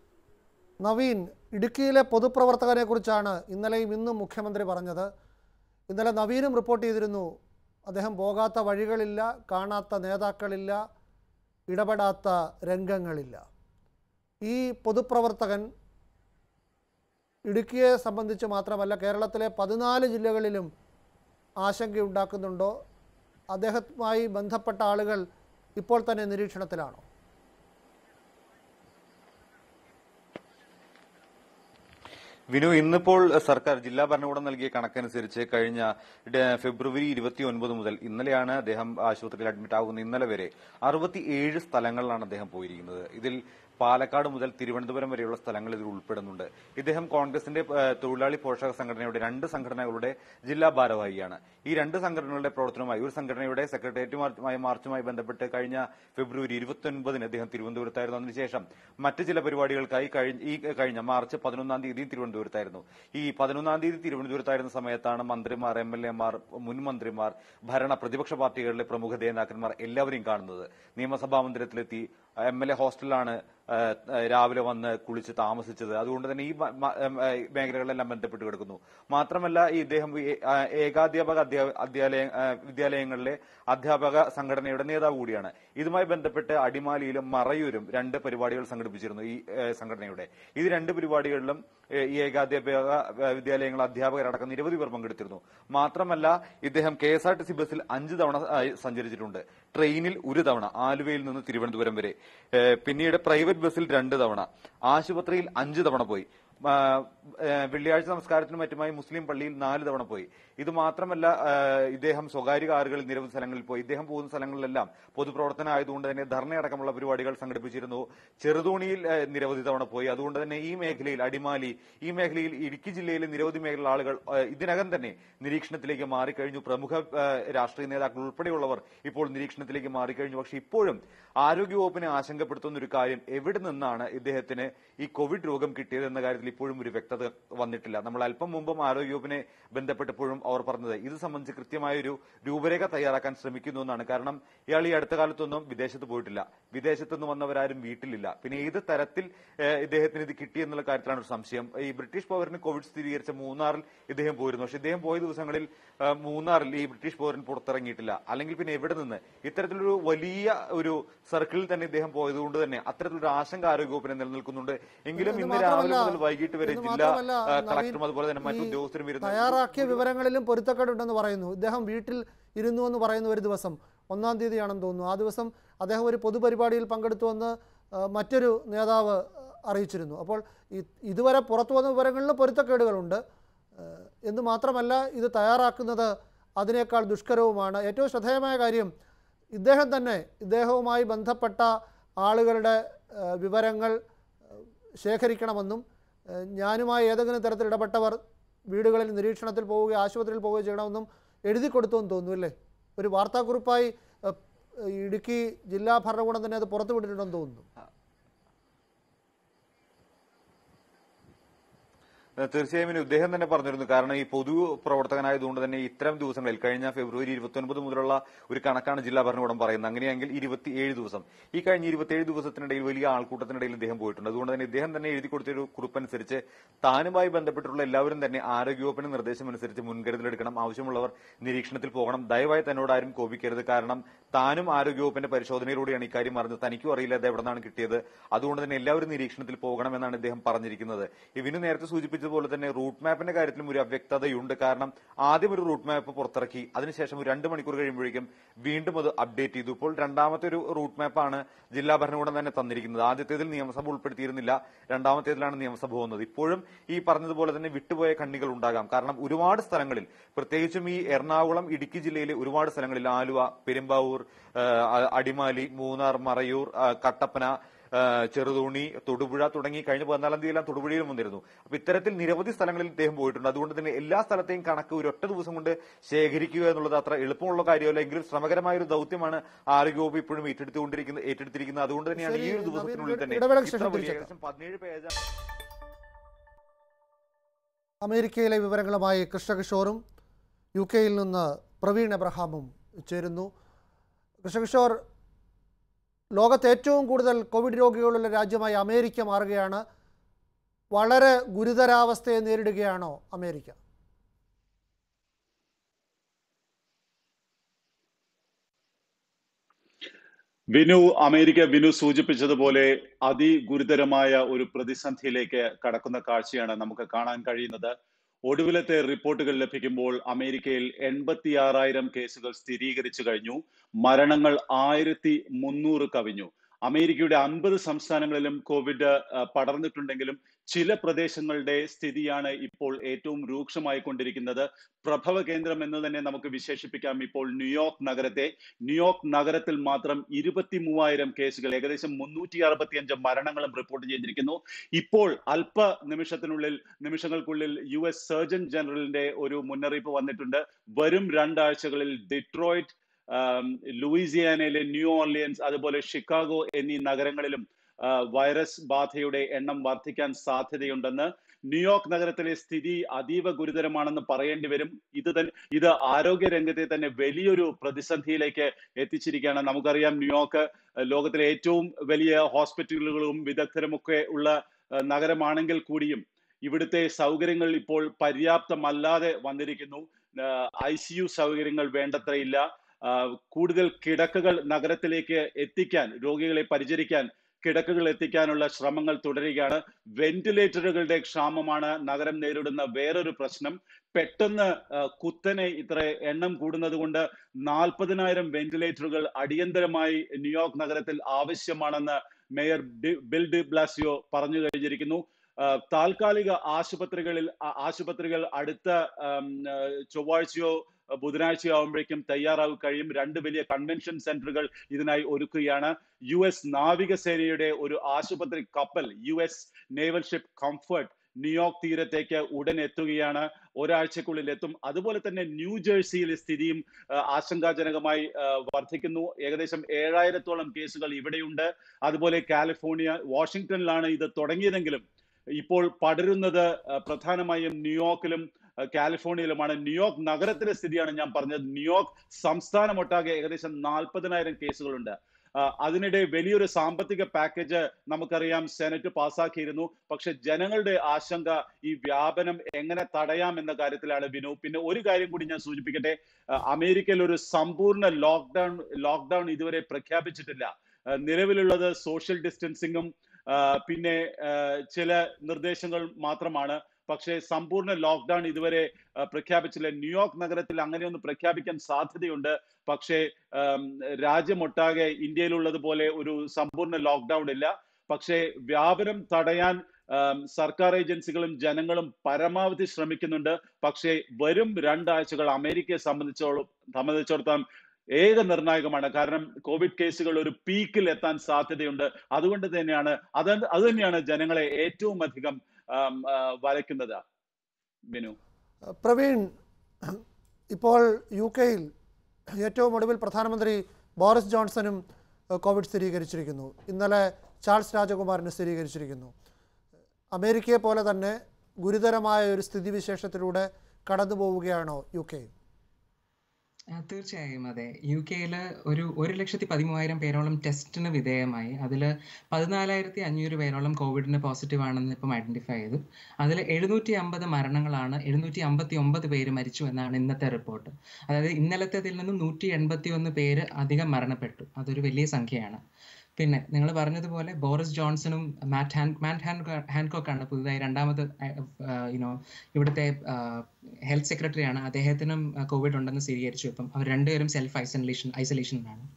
നവീൻ ഇടുക്കിയിലെ പൊതുപ്രവർത്തകനെ കുറിച്ചാണ് ഇന്നലെയും ഇന്നും മുഖ്യമന്ത്രി പറഞ്ഞത് ഇന്നലെ നവീനും റിപ്പോർട്ട് ചെയ്തിരുന്നു അദ്ദേഹം പോകാത്ത വഴികളില്ല കാണാത്ത നേതാക്കളില്ല ഇടപെടാത്ത രംഗങ്ങളില്ല ഈ പൊതുപ്രവർത്തകൻ ഇടുക്കിയെ സംബന്ധിച്ച് മാത്രമല്ല കേരളത്തിലെ പതിനാല് ജില്ലകളിലും ആശങ്കയുണ്ടാക്കുന്നുണ്ടോ അദ്ദേഹവുമായി ബന്ധപ്പെട്ട ആളുകൾ ഇപ്പോൾ തന്നെ നിരീക്ഷണത്തിലാണോ വിനു ഇന്നിപ്പോൾ സർക്കാർ ജില്ലാ ഭരണകൂടം നൽകിയ കണക്കനുസരിച്ച് കഴിഞ്ഞ ഡ- ഫെബ്രുവരി ഇരുപത്തി ഒൻപത് മുതൽ ഇന്നലെയാണ് അദ്ദേഹം ആശുപത്രിയിൽ അഡ്മിറ്റ് ആകുന്ന ഇന്നലെ വരെ അറുപത്തിയേഴ് സ്ഥലങ്ങളിലാണ് അദ്ദേഹം പോയിരിക്കുന്നത് ഇതിൽ പാലക്കാട് മുതൽ തിരുവനന്തപുരം വരെയുള്ള സ്ഥലങ്ങൾ ഇതിൽ ഉൾപ്പെടുന്നുണ്ട് ഇദ്ദേഹം കോൺഗ്രസിന്റെ ഏഹ്, തൊഴിലാളി പോഷക സംഘടനയുടെ രണ്ട് സംഘടനകളുടെ ജില്ലാ ഭാരവാഹിയാണ് ഈ രണ്ട് സംഘടനകളുടെ പ്രവർത്തനവുമായി ഒരു സംഘടനയുടെ സെക്രട്ടേറിയറ്റുമായി മാർച്ചുമായി ബന്ധപ്പെട്ട് കഴിഞ്ഞ ഫെബ്രുവരി ഇരുപത്തൊൻപതിന് അദ്ദേഹം തിരുവനന്തപുരത്തായിരുന്നു അതിനുശേഷം മറ്റ് ചില പരിപാടികൾക്കായി കഴിഞ്ഞ ഈ കഴിഞ്ഞ മാർച്ച് പതിനൊന്നാം തീയതി തിരുവനന്തപുരത്തായിരുന്നു ഈ പതിനൊന്നാം തീയതി തിരുവനന്തപുരത്തായിരുന്ന സമയത്താണ് മന്ത്രിമാർ എം എൽ എമാർ മുൻ മന്ത്രിമാർ ഭരണ പ്രതിപക്ഷ പാർട്ടികളിലെ പ്രമുഖ നേതാക്കന്മാർ എല്ലാവരെയും കാണുന്നത് നിയമസഭാ മന്ദിരത്തിലെത്തി എം എൽ എ ഹോസ്റ്റലിലാണ് ആ, ആ, രാവിലെ വന്ന് കുളിച്ച് താമസിച്ചത് അതുകൊണ്ട് തന്നെ ഈ മ- മ- എം, ആ, മേഖലകളിലെല്ലാം ബന്ധപ്പെട്ട് കിടക്കുന്നു മാത്രമല്ല ഈ ഇദ്ദേഹം ഈ, ആ, ഏകാധ്യാപക അധ്യാ- അധ്യാലയ ആ, വിദ്യാലയങ്ങളിലെ അധ്യാപക സംഘടനയുടെ നേതാവ് കൂടിയാണ് ഇതുമായി ബന്ധപ്പെട്ട് അടിമാലിയിലും മറയൂരും രണ്ട് പരിപാടികൾ സംഘടിപ്പിച്ചിരുന്നു ഈ ഏ, സംഘടനയുടെ ഇത് രണ്ട് പരിപാടികളിലും ഏ, ഈ ഏകാധ്യാപക ആ, വിദ്യാലയങ്ങൾ അധ്യാപകരടക്കം നിരവധി പേർ പങ്കെടുത്തിരുന്നു മാത്രമല്ല ഇദ്ദേഹം K S R T C ബസ്സിൽ അഞ്ച് തവണ ആ, സഞ്ചരിച്ചിട്ടുണ്ട് ട്രെയിനിൽ ഒരു തവണ ആലുവയിൽ നിന്ന് തിരുവനന്തപുരം വരെ ഏ, പിന്നീട് പ്രൈവറ്റ് ബസ്സിൽ രണ്ട് തവണ ആശുപത്രിയിൽ അഞ്ച് തവണ പോയി ആ, ഏ, വെള്ളിയാഴ്ച നമസ്കാരത്തിനും മറ്റുമായി മുസ്ലിം പള്ളിയിൽ നാല് തവണ പോയി ഇത് മാത്രമല്ല ആ, ഇദ്ദേഹം സ്വകാര്യ കാറുകളിൽ നിരവധി സ്ഥലങ്ങളിൽ പോയി ഇദ്ദേഹം പോകുന്ന സ്ഥലങ്ങളിലെല്ലാം പൊതുപ്രവർത്തനം ആയതുകൊണ്ട് തന്നെ ധർണയടക്കമുള്ള പരിപാടികൾ സംഘടിപ്പിച്ചിരുന്നു ചെറുതോണിയിൽ ഏ, നിരവധി തവണ പോയി അതുകൊണ്ട് തന്നെ ഈ മേഖലയിൽ അടിമാലി ഈ മേഖലയിൽ ഇടുക്കി ജില്ലയിലെ നിരവധി മേഖലയിലുള്ള ആളുകൾ ഏ, ഇതിനകം തന്നെ നിരീക്ഷണത്തിലേക്ക് മാറിക്കഴിഞ്ഞു പ്രമുഖ ഏ, രാഷ്ട്രീയ നേതാക്കൾ ഉൾപ്പെടെയുള്ളവർ ഇപ്പോൾ നിരീക്ഷണത്തിലേക്ക് മാറിക്കഴിഞ്ഞു പക്ഷേ ഇപ്പോഴും ആരോഗ്യവകുപ്പിനെ ആശങ്കപ്പെടുത്തുന്ന ഒരു കാര്യം എവിടെ നിന്നാണ് ഇദ്ദേഹത്തിന് ഈ കോവിഡ് രോഗം കിട്ടിയത് എന്ന കാര്യത്തിൽ ഇപ്പോഴും ഒരു വ്യക്തത വന്നിട്ടില്ല നമ്മൾ അല്പം മുമ്പും ആരോഗ്യവകുപ്പിനെ ബന്ധപ്പെട്ടപ്പോഴും അവർ പറഞ്ഞത് ഇത് സംബന്ധിച്ച് കൃത്യമായ ഒരു രൂപരേഖ തയ്യാറാക്കാൻ ശ്രമിക്കുന്നു എന്നാണ് കാരണം ഇയാൾ ഈ അടുത്ത കാലത്തൊന്നും വിദേശത്ത് പോയിട്ടില്ല വിദേശത്തുനിന്ന് വന്നവരാരും വീട്ടിലില്ല പിന്നെ ഏത് തരത്തിൽ ഏഹ്, ഇദ്ദേഹത്തിന് ഇത് കിട്ടി എന്നുള്ള കാര്യത്തിലാണ് ഒരു സംശയം ഈ ബ്രിട്ടീഷ് പൗരന് കോവിഡ് സ്ഥിരീകരിച്ച മൂന്നാറിൽ ഇദ്ദേഹം പോയിരുന്നു പക്ഷെ ഇദ്ദേഹം പോയ ദിവസങ്ങളിൽ ആ, മൂന്നാറിൽ ഈ ബ്രിട്ടീഷ് പൗരൻ പുറത്തിറങ്ങിയിട്ടില്ല അല്ലെങ്കിൽ പിന്നെ എവിടെ നിന്ന് ഇത്തരത്തിലൊരു വലിയ ഒരു സർക്കിളിൽ തന്നെ ഇദ്ദേഹം പോയതുകൊണ്ട് തന്നെ അത്തരത്തിലൊരു ആശങ്ക ആരോഗ്യവകുപ്പിനെ നിലനിൽക്കുന്നുണ്ട് എങ്കിലും ഇത് ഇന്ന് രാവിലെ മാത്രമല്ല- മുതൽ വൈകിട്ട് വരെ ഇത് ജില്ലാ മാത്രമല്ല, ആ, നവീൻ, കളക്ടറും അതുപോലെ തന്നെ മറ്റു ഈ ഉദ്യോഗസ്ഥരും ഇരുന്ന് തയ്യാറാക്കിയ വിവരങ്ങളിലും പൊരുത്തക്കേടുണ്ടെന്ന് പറയുന്നു ഇദ്ദേഹം വീട്ടിൽ ഇരുന്നു എന്ന് പറയുന്ന ഒരു ദിവസം ഒന്നാം തീയതിയാണെന്ന് തോന്നുന്നു ആ ദിവസം അദ്ദേഹം ഒരു പൊതുപരിപാടിയിൽ പങ്കെടുത്തുവെന്ന് ആ, മറ്റൊരു നേതാവ് ആ, അറിയിച്ചിരുന്നു അപ്പോൾ ഇ- ഇതുവരെ പുറത്തു വന്ന വിവരങ്ങളിൽ പൊരുത്തക്കേടുകളുണ്ട് ആ, എന്ന് മാത്രമല്ല ഇത് തയ്യാറാക്കുന്നത് അതിനേക്കാൾ ദുഷ്കരവുമാണ് ഏറ്റവും ശ്രദ്ധേയമായ കാര്യം ഇദ്ദേഹം തന്നെ ഇദ്ദേഹവുമായി ബന്ധപ്പെട്ട ആളുകളുടെ ആ, വിവരങ്ങൾ ആ, ശേഖരിക്കണമെന്നും ആ, ഞാനുമായി ഏതെങ്കിലും തരത്തിൽ ഇടപെട്ടവർ വീടുകളിൽ നിരീക്ഷണത്തിൽ പോവുകയോ ആശുപത്രിയിൽ പോവുകയോ ചെയ്യണമെന്നും എഴുതി കൊടുത്തു എന്ന് തോന്നുന്നു അല്ലേ ഒരു വാർത്താക്കുറിപ്പായി ആ, ഇടുക്കി ജില്ലാ ഭരണകൂടം തന്നെ അത് പുറത്തുവിട്ടിട്ടുണ്ടെന്ന് തോന്നുന്നു ഏഹ് തീർച്ചയായും ഇനി ഇദ്ദേഹം തന്നെ പറഞ്ഞിരുന്നു കാരണം ഈ പൊതു പ്രവർത്തകനായതുകൊണ്ട് തന്നെ ഇത്തരം ദിവസങ്ങളിൽ കഴിഞ്ഞ ഫെബ്രുവരി ഇരുപത്തി മുതലുള്ള ഒരു കണക്കാണ് ജില്ലാ ഭരണകൂടം പറയുന്നത് അങ്ങനെയെങ്കിൽ ഇരുപത്തിയേഴ് ദിവസം ഈ കഴിഞ്ഞ ഇരുപത്തിയേഴ് ദിവസത്തിനിടയിൽ വലിയ ആൾക്കൂട്ടത്തിനിടയിൽ ഇദ്ദേഹം പോയിട്ടുണ്ട് അതുകൊണ്ട് തന്നെ ഇദ്ദേഹം തന്നെ എഴുതി കൊടുത്തൊരു കുറിപ്പനുസരിച്ച് താനുമായി ബന്ധപ്പെട്ടിട്ടുള്ള എല്ലാവരും തന്നെ ആരോഗ്യവകുപ്പിന്റെ നിർദ്ദേശമനുസരിച്ച് മുൻകരുതലെടുക്കണം ആവശ്യമുള്ളവർ നിരീക്ഷണത്തിൽ പോകണം ദയവായി തന്നോട് ആരും കോപിക്കരുത് കാരണം താനും ആരോഗ്യവകുപ്പിന്റെ പരിശോധനയിലൂടെയാണ് ഇക്കാര്യം അറിഞ്ഞത് തനിക്കും അറിയില്ല അത് എവിടെ നിന്നാണ് കിട്ടിയത് അതുകൊണ്ട് തന്നെ എല്ലാവരും നിരീക്ഷണത്തിൽ പോകണമെന്നാണ് ഇദ്ദേഹം പറഞ്ഞിരിക്കുന്നത് ഇവന് നേരത്തെ സൂചിപ്പിച്ചതുപോലെ തന്നെ റൂട്ട് മാപ്പിന്റെ കാര്യത്തിലും ഒരു അവ്യക്തതയുണ്ട് കാരണം ആദ്യം ഒരു റൂട്ട് മാപ്പ് പുറത്തിറക്കി അതിനുശേഷം ഒരു രണ്ട് മണിക്കൂർ കഴിയുമ്പോഴേക്കും വീണ്ടും അത് അപ്ഡേറ്റ് ചെയ്തു ഇപ്പോൾ രണ്ടാമത്തെ ഒരു റൂട്ട് മാപ്പാണ് ജില്ലാ ഭരണകൂടം തന്നെ തന്നിരിക്കുന്നത് ആദ്യത്തേതിൽ നിയമസഭ ഉൾപ്പെടുത്തിയിരുന്നില്ല രണ്ടാമത്തേതിലാണ് നിയമസഭ വന്നത് ഇപ്പോഴും ഈ പറഞ്ഞതുപോലെ തന്നെ വിട്ടുപോയ കണ്ണികൾ ഉണ്ടാകാം കാരണം ഒരുപാട് സ്ഥലങ്ങളിൽ പ്രത്യേകിച്ചും ഈ എറണാകുളം ഇടുക്കി ജില്ലയിലെ ഒരുപാട് സ്ഥലങ്ങളിൽ ആലുവ പെരുമ്പാവൂർ ആ, അടിമാലി മൂന്നാർ മറയൂർ ആ, കട്ടപ്പന ആ, ചെറുതോണി തൊടുപുഴ തുടങ്ങി കഴിഞ്ഞ പതിനാലാം തീയതിയെല്ലാം തൊടുപുഴയിലും വന്നിരുന്നു അപ്പൊ ഇത്തരത്തിൽ നിരവധി സ്ഥലങ്ങളിൽ ഇദ്ദേഹം പോയിട്ടുണ്ട് അതുകൊണ്ട് തന്നെ എല്ലാ സ്ഥലത്തെയും കണക്ക് ഒരു ഒറ്റ ദിവസം കൊണ്ട് ശേഖരിക്കുക എന്നുള്ളത് അത്ര എളുപ്പമുള്ള കാര്യമല്ല എങ്കിലും ശ്രമകരമായ ഒരു ദൗത്യമാണ് ആരോഗ്യവകുപ്പ് ഇപ്പോഴും ഏറ്റെടുത്തുകൊണ്ടിരിക്കുന്നത് ഏറ്റെടുത്തിരിക്കുന്നത് അതുകൊണ്ട് തന്നെയാണ് ഈ ഒരു ശരി, ദിവസത്തിനുള്ളിൽ നവീൻ, തന്നെ ഇടവേളയ്ക്ക് ഇത്ര ശേഷം വലിയ തിരിച്ചെത്താം. ഏകദേശം പതിനേഴ് പേജ് അമേരിക്കയിലെ വിവരങ്ങളുമായി കൃഷ്ണകിഷോറും യു കെയിൽ നിന്ന് പ്രവീൺ എബ്രഹാമും ചേരുന്നു കൃഷ്ണകിഷോർ ലോകത്ത് ഏറ്റവും കൂടുതൽ കോവിഡ് രോഗികളുള്ള രാജ്യമായി അമേരിക്ക മാറുകയാണ് വളരെ ഗുരുതരാവസ്ഥയെ നേരിടുകയാണോ അമേരിക്ക വിനു അമേരിക്ക വിനു സൂചിപ്പിച്ചതുപോലെ അതിഗുരുതരമായ ഒരു പ്രതിസന്ധിയിലേക്ക് കടക്കുന്ന കാഴ്ചയാണ് നമുക്ക് കാണാൻ കഴിയുന്നത് ഒടുവിലത്തെ റിപ്പോർട്ടുകൾ ലഭിക്കുമ്പോൾ അമേരിക്കയിൽ എൺപത്തിയാറായിരം കേസുകൾ സ്ഥിരീകരിച്ചു കഴിഞ്ഞു മരണങ്ങൾ ആയിരത്തി മുന്നൂറ് കവിഞ്ഞു അമേരിക്കയുടെ അൻപത് സംസ്ഥാനങ്ങളിലും കോവിഡ് ആ, പടർന്നിട്ടുണ്ടെങ്കിലും ചില പ്രദേശങ്ങളുടെ സ്ഥിതിയാണ് ഇപ്പോൾ ഏറ്റവും രൂക്ഷമായി കൊണ്ടിരിക്കുന്നത് പ്രഭവ കേന്ദ്രം എന്ന് തന്നെ നമുക്ക് വിശേഷിപ്പിക്കാം ഇപ്പോൾ ന്യൂയോർക്ക് നഗരത്തെ ന്യൂയോർക്ക് നഗരത്തിൽ മാത്രം ഇരുപത്തി മൂവായിരം കേസുകൾ ഏകദേശം മുന്നൂറ്റി അറുപത്തിയഞ്ച് മരണങ്ങളും റിപ്പോർട്ട് ചെയ്തിരിക്കുന്നു ഇപ്പോൾ അല്പ നിമിഷത്തിനുള്ളിൽ നിമിഷങ്ങൾക്കുള്ളിൽ യു എസ് സർജൻ ജനറലിന്റെ ഒരു മുന്നറിയിപ്പ് വന്നിട്ടുണ്ട് വരും രണ്ടാഴ്ചകളിൽ ഡിട്രോയിറ്റ് ആം, ലൂയിസിയാനയിലെ ന്യൂ ഓർലിയൻസ് അതുപോലെ ഷിക്കാഗോ എന്നീ നഗരങ്ങളിലും ആ, വൈറസ് ബാധയുടെ എണ്ണം വർദ്ധിക്കാൻ സാധ്യതയുണ്ടെന്ന് ന്യൂയോർക്ക് നഗരത്തിലെ സ്ഥിതി അതീവ ഗുരുതരമാണെന്ന് പറയേണ്ടി വരും ഇത് തന്നെ ഇത് ആരോഗ്യ രംഗത്തെ തന്നെ വലിയൊരു പ്രതിസന്ധിയിലേക്ക് എത്തിച്ചിരിക്കുകയാണ് നമുക്കറിയാം ന്യൂയോർക്ക് ലോകത്തിലെ ഏറ്റവും വലിയ ഹോസ്പിറ്റലുകളും വിദഗ്ധരുമൊക്കെ ഉള്ള ആ, നഗരമാണെങ്കിൽ കൂടിയും ഇവിടുത്തെ സൗകര്യങ്ങൾ ഇപ്പോൾ പര്യാപ്തമല്ലാതെ വന്നിരിക്കുന്നു ഐ സി യു സൗകര്യങ്ങൾ വേണ്ടത്രയില്ല ആ, കൂടുതൽ കിടക്കകൾ നഗരത്തിലേക്ക് എത്തിക്കാൻ രോഗികളെ പരിചരിക്കാൻ കിടക്കകൾ എത്തിക്കാനുള്ള ശ്രമങ്ങൾ തുടരുകയാണ് വെന്റിലേറ്ററുകളുടെ ക്ഷാമമാണ് നഗരം നേരിടുന്ന വേറൊരു പ്രശ്നം പെട്ടെന്ന് ആ, കുത്തനെ ഇത്ര എണ്ണം കൂടുന്നത് കൊണ്ട് നാൽപ്പതിനായിരം വെന്റിലേറ്ററുകൾ അടിയന്തരമായി ന്യൂയോർക്ക് നഗരത്തിൽ ആവശ്യമാണെന്ന് mayor de- Bill de Blasio പറഞ്ഞു കഴിഞ്ഞിരിക്കുന്നു ആ, താൽക്കാലിക ആശുപത്രികളിൽ ആ- ആശുപത്രികൾ അടുത്ത ആം, ആ, ചൊവ്വാഴ്ചയോ ബുധനാഴ്ചയോ ആവുമ്പോഴേക്കും തയ്യാറാവും കഴിയും രണ്ട് വലിയ കൺവെൻഷൻ സെന്ററുകൾ ഇതിനായി ഒരുക്കുകയാണ് യു എസ് നാവികസേനയുടെ ഒരു ആശുപത്രി കപ്പൽ U S naval ship comfort New York തീരത്തേക്ക് ഉടൻ എത്തുകയാണ് ഒരാഴ്ചക്കുള്ളിൽ എത്തും അതുപോലെ തന്നെ ന്യൂ ജേഴ്സിയിലെ സ്ഥിതിയും ആ, ആശങ്കാജനകമായി ആ, വർദ്ധിക്കുന്നു ഏകദേശം ഏഴായിരത്തോളം കേസുകൾ ഇവിടെയുണ്ട് അതുപോലെ കാലിഫോർണിയ വാഷിംഗ്ടണിലാണ് ഇത് തുടങ്ങിയതെങ്കിലും ഇപ്പോൾ പടരുന്നത് ആ, പ്രധാനമായും ന്യൂയോർക്കിലും ആ, കാലിഫോർണിയയിലുമാണ് ന്യൂയോർക്ക് നഗരത്തിലെ സ്ഥിതിയാണ് ഞാൻ പറഞ്ഞത് ന്യൂയോർക്ക് സംസ്ഥാനമൊട്ടാകെ ഏകദേശം നാൽപ്പതിനായിരം കേസുകളുണ്ട് ആ, അതിനിടെ വലിയൊരു സാമ്പത്തിക പാക്കേജ് നമുക്കറിയാം സെനറ്റ് പാസ്സാക്കിയിരുന്നു പക്ഷെ ജനങ്ങളുടെ ആശങ്ക ഈ വ്യാപനം എങ്ങനെ തടയാം എന്ന കാര്യത്തിലാണ് വിനു പിന്നെ ഒരു കാര്യം കൂടി ഞാൻ സൂചിപ്പിക്കട്ടെ ആ, അമേരിക്കയിൽ ഒരു സമ്പൂർണ്ണ ലോക്ക്ഡൌൺ ലോക്ക്ഡൌൺ ഇതുവരെ പ്രഖ്യാപിച്ചിട്ടില്ല ആ, നിലവിലുള്ളത് സോഷ്യൽ ഡിസ്റ്റൻസിങ്ങും ആ, പിന്നെ ആ, ചില നിർദ്ദേശങ്ങൾ മാത്രമാണ് പക്ഷേ സമ്പൂർണ്ണ ലോക്ക്ഡൌൺ ഇതുവരെ ആ, പ്രഖ്യാപിച്ചില്ല ന്യൂയോർക്ക് നഗരത്തിൽ അങ്ങനെയൊന്ന് പ്രഖ്യാപിക്കാൻ സാധ്യതയുണ്ട് പക്ഷേ ആം, രാജ്യമൊട്ടാകെ ഇന്ത്യയിലുള്ളതുപോലെ ഒരു സമ്പൂർണ്ണ ലോക്ക്ഡൌൺ ഇല്ല പക്ഷേ വ്യാപനം തടയാൻ ആം, സർക്കാർ ഏജൻസികളും ജനങ്ങളും പരമാവധി ശ്രമിക്കുന്നുണ്ട് പക്ഷേ വരും രണ്ടാഴ്ചകൾ അമേരിക്കയെ സംബന്ധിച്ചോളം സംബന്ധിച്ചിടത്തോളം ഏക നിർണായകമാണ് കാരണം കോവിഡ് കേസുകൾ ഒരു പീക്കിൽ എത്താൻ സാധ്യതയുണ്ട് അതുകൊണ്ട് തന്നെയാണ് അത് അത് തന്നെയാണ് ജനങ്ങളെ ഏറ്റവും അധികം ആം, ആ, വലയ്ക്കുന്നത് ബിനു പ്രവീൺ ഇപ്പോൾ യു കെയിൽ ഏറ്റവും ഒടുവിൽ പ്രധാനമന്ത്രി ബോറിസ് ജോൺസണും ഏഹ്, കോവിഡ് സ്ഥിരീകരിച്ചിരിക്കുന്നു ഇന്നലെ ചാൾസ് രാജകുമാരന് സ്ഥിരീകരിച്ചിരിക്കുന്നു അമേരിക്കയെ പോലെ തന്നെ ഗുരുതരമായ ഒരു സ്ഥിതിവിശേഷത്തിലൂടെ കടന്നു പോവുകയാണോ യു കെ ആ, തീർച്ചയായും അതെ യു കെയിൽ ഒരു ഒരു ലക്ഷത്തി പതിമൂവായിരം പേരോളം ടെസ്റ്റിന് വിധേയമായി അതിൽ പതിനാലായിരത്തി അഞ്ഞൂറ് പേരോളം കോവിഡിന് പോസിറ്റീവ് ആണെന്ന് ഇപ്പം ഐഡന്റിഫൈ ചെയ്തു അതിൽ എഴുന്നൂറ്റി അമ്പത് മരണങ്ങളാണ് എഴുന്നൂറ്റി അമ്പത്തി ഒമ്പത് പേര് മരിച്ചു എന്നാണ് ഇന്നത്തെ റിപ്പോർട്ട് അതായത് ഇന്നലത്തേതിൽ നിന്നും നൂറ്റി എൺപത്തി ഒന്ന് പേര് അധികം മരണപ്പെട്ടു അതൊരു വലിയ സംഖ്യയാണ് പിന്നെ നിങ്ങൾ പറഞ്ഞതുപോലെ ബോറിസ് ജോൺസണും മാറ്റ് ഹാൻ മാറ്റ് ഹാൻ ഹാൻകോക്കാണ് പുതുതായി രണ്ടാമത് യുനോ ഇവിടുത്തെ ഹെൽത്ത് സെക്രട്ടറിയാണ് അദ്ദേഹത്തിനും കോവിഡ് ഉണ്ടെന്ന് സ്ഥിരീകരിച്ചു ഇപ്പം അവർ രണ്ടുപേരും സെൽഫ് ഐസൊലേഷൻ ഐസൊലേഷനിലാണ്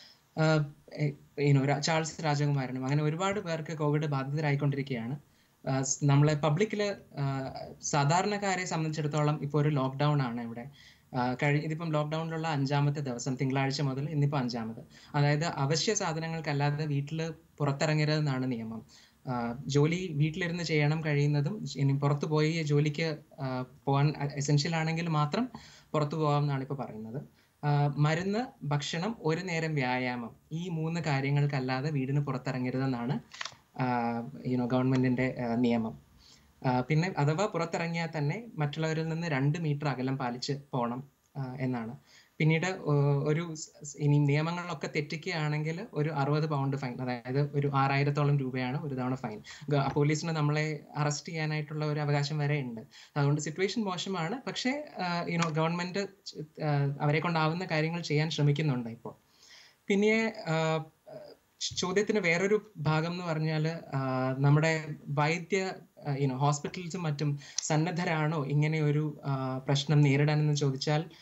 യുനോ ചാൾസ് രാജകുമാരനും അങ്ങനെ ഒരുപാട് പേർക്ക് കോവിഡ് ബാധിതരായിക്കൊണ്ടിരിക്കുകയാണ് ആഹ് സ് നമ്മളെ പബ്ലിക്കിൽ സാധാരണക്കാരെ സംബന്ധിച്ചിടത്തോളം ഇപ്പോൾ ഒരു ലോക്ക്ഡൗൺ ആണ് ഇവിടെ ആഹ് കഴി ഇതിപ്പം ലോക്ക്ഡൗണിലുള്ള അഞ്ചാമത്തെ ദിവസം തിങ്കളാഴ്ച മുതൽ ഇന്നിപ്പോൾ അഞ്ചാമത് അതായത് അവശ്യ സാധനങ്ങൾക്കല്ലാതെ വീട്ടിൽ പുറത്തിറങ്ങരുതെന്നാണ് നിയമം ആഹ് ജോലി വീട്ടിലിരുന്ന് ചെയ്യണം കഴിയുന്നതും ഇനി പുറത്തു പോയി ജോലിക്ക് ആഹ് പോകാൻ എസെൻഷ്യൽ ആണെങ്കിൽ മാത്രം പുറത്തു പോകാം എന്നാണ് ഇപ്പോൾ പറയുന്നത് ആഹ് മരുന്ന് ഭക്ഷണം ഒരു നേരം വ്യായാമം ഈ മൂന്ന് കാര്യങ്ങൾക്കല്ലാതെ വീടിന് പുറത്തിറങ്ങരുതെന്നാണ് യുനോ ഗവൺമെന്റിന്റെ ആഹ് നിയമം ആഹ് പിന്നെ അഥവാ പുറത്തിറങ്ങിയാൽ തന്നെ മറ്റുള്ളവരിൽ നിന്ന് രണ്ട് മീറ്റർ അകലം പാലിച്ച് പോകണം ആഹ് എന്നാണ് പിന്നീട് ഓ- ഒരു സ് സ് ഇനി നിയമങ്ങളൊക്കെ തെറ്റിക്കുകയാണെങ്കിൽ ഒരു അറുപത് പൗണ്ട് ഫൈൻ അതായത് ഒരു ആറായിരത്തോളം രൂപയാണ് ഒരു തവണ ഫൈൻ പോലീസിന് നമ്മളെ അറസ്റ്റ് ചെയ്യാനായിട്ടുള്ള ഒരു അവകാശം വരെ ഉണ്ട് അതുകൊണ്ട് സിറ്റുവേഷൻ മോശമാണ് പക്ഷേ യുനോ ഗവൺമെന്റ് അവരെ കൊണ്ടാവുന്ന കാര്യങ്ങൾ ചെയ്യാൻ ശ്രമിക്കുന്നുണ്ട് ഇപ്പോൾ പിന്നെ ആഹ് ചോദ്യത്തിന് വേറൊരു ഭാഗം എന്ന് പറഞ്ഞാൽ നമ്മുടെ വൈദ്യ യുനോ ഹോസ്പിറ്റൽസും മറ്റും സന്നദ്ധരാണോ ഇങ്ങനെ ഒരു ആഹ് പ്രശ്നം നേരിടാനെന്ന് ചോദിച്ചാൽ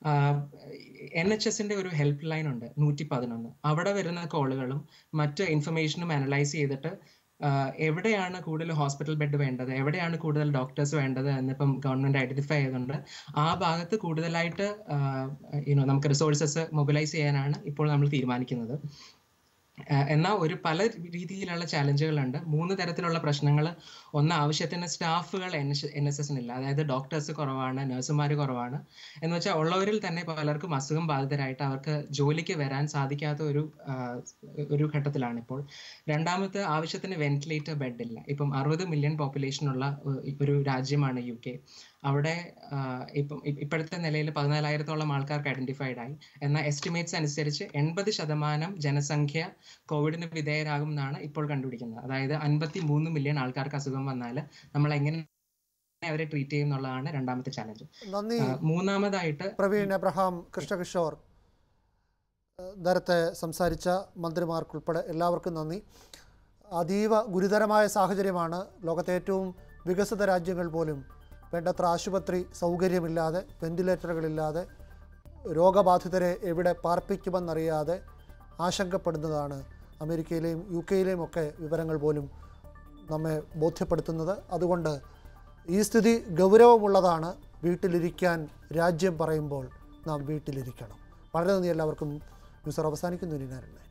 എൻ എച്ച് എസിന്റെ ഒരു ഹെൽപ്പ് ലൈൻ ഉണ്ട് നൂറ്റി പതിനൊന്ന് അവിടെ വരുന്ന കോളുകളും മറ്റ് ഇൻഫർമേഷനും അനലൈസ് ചെയ്തിട്ട് ആഹ് എവിടെയാണ് കൂടുതൽ ഹോസ്പിറ്റൽ ബെഡ് വേണ്ടത് എവിടെയാണ് കൂടുതൽ ഡോക്ടേഴ്സ് വേണ്ടത് എന്നിപ്പം ഗവൺമെന്റ് ഐഡന്റിഫൈ ചെയ്തുകൊണ്ട് ആ ഭാഗത്ത് കൂടുതലായിട്ട് യുനോ നമുക്ക് റിസോഴ്സസ് മൊബിലൈസ് ചെയ്യാനാണ് ഇപ്പോൾ നമ്മൾ തീരുമാനിക്കുന്നത് ആഹ് എന്നാൽ ഒരു പല രീതിയിലുള്ള ചാലഞ്ചുകളുണ്ട് മൂന്ന് തരത്തിലുള്ള പ്രശ്നങ്ങൾ ഒന്ന് ആവശ്യത്തിന് സ്റ്റാഫുകൾ എൻ എസ് എൻ എസ് എസിനില്ല അതായത് ഡോക്ടേഴ്സ് കുറവാണ് നഴ്സുമാർ കുറവാണ് എന്ന് വെച്ചാൽ ഉള്ളവരിൽ തന്നെ പലർക്കും അസുഖം ബാധിതരായിട്ട് അവർക്ക് ജോലിക്ക് വരാൻ സാധിക്കാത്ത ഒരു ആഹ് ഒരു ഘട്ടത്തിലാണ് ഇപ്പോൾ രണ്ടാമത്തെ ആവശ്യത്തിന് വെന്റിലേറ്റർ ബെഡ് ഇല്ല ഇപ്പം അറുപത് മില്യൺ പോപ്പുലേഷൻ ഉള്ള ഒ- ഒരു രാജ്യമാണ് യു കെ അവിടെ ആഹ് ഇപ്പം ഇ- ഇപ്പോഴത്തെ നിലയിൽ പതിനാലായിരത്തോളം ആൾക്കാർക്ക് ഐഡന്റിഫൈഡ് ആയി എന്നാൽ എസ്റ്റിമേറ്റ്സ് അനുസരിച്ച് എൺപത് ശതമാനം ജനസംഖ്യ കോവിഡിന് വിധേയരാകും എന്നാണ് ഇപ്പോൾ കണ്ടുപിടിക്കുന്നത് അതായത് അൻപത്തി മൂന്ന് മില്യൺ ആൾക്കാർക്ക് അസുഖം വന്നാൽ നമ്മൾ എങ്ങനെ അവരെ ട്രീറ്റ് ചെയ്യും എന്നുള്ളതാണ് രണ്ടാമത്തെ ചാലഞ്ച് നന്ദി മൂന്നാമതായിട്ട് പ്രവീൺ എബ്രഹാം കൃഷ്ണകിഷോർ ഏഹ് നേരത്തെ സംസാരിച്ച മന്ത്രിമാർക്കുൾപ്പെടെ എല്ലാവർക്കും നന്ദി അതീവ ഗുരുതരമായ സാഹചര്യമാണ് ലോകത്തെ ഏറ്റവും വികസിത രാജ്യങ്ങൾ പോലും വേണ്ടത്ര ആശുപത്രി സൗകര്യമില്ലാതെ വെന്റിലേറ്ററുകളില്ലാതെ രോഗബാധിതരെ എവിടെ പാർപ്പിക്കുമെന്നറിയാതെ ആശങ്കപ്പെടുന്നതാണ് അമേരിക്കയിലെയും യു കെയിലെയും ഒക്കെ വിവരങ്ങൾ പോലും നമ്മെ ബോധ്യപ്പെടുത്തുന്നത് അതുകൊണ്ട് ഈ സ്ഥിതി ഗൗരവമുള്ളതാണ് വീട്ടിലിരിക്കാൻ രാജ്യം പറയുമ്പോൾ നാം വീട്ടിലിരിക്കണം വളരെ നന്ദി എല്ലാവർക്കും ന്യൂസ് അവസാനിക്കുന്നു ഇനി നാരായണൻ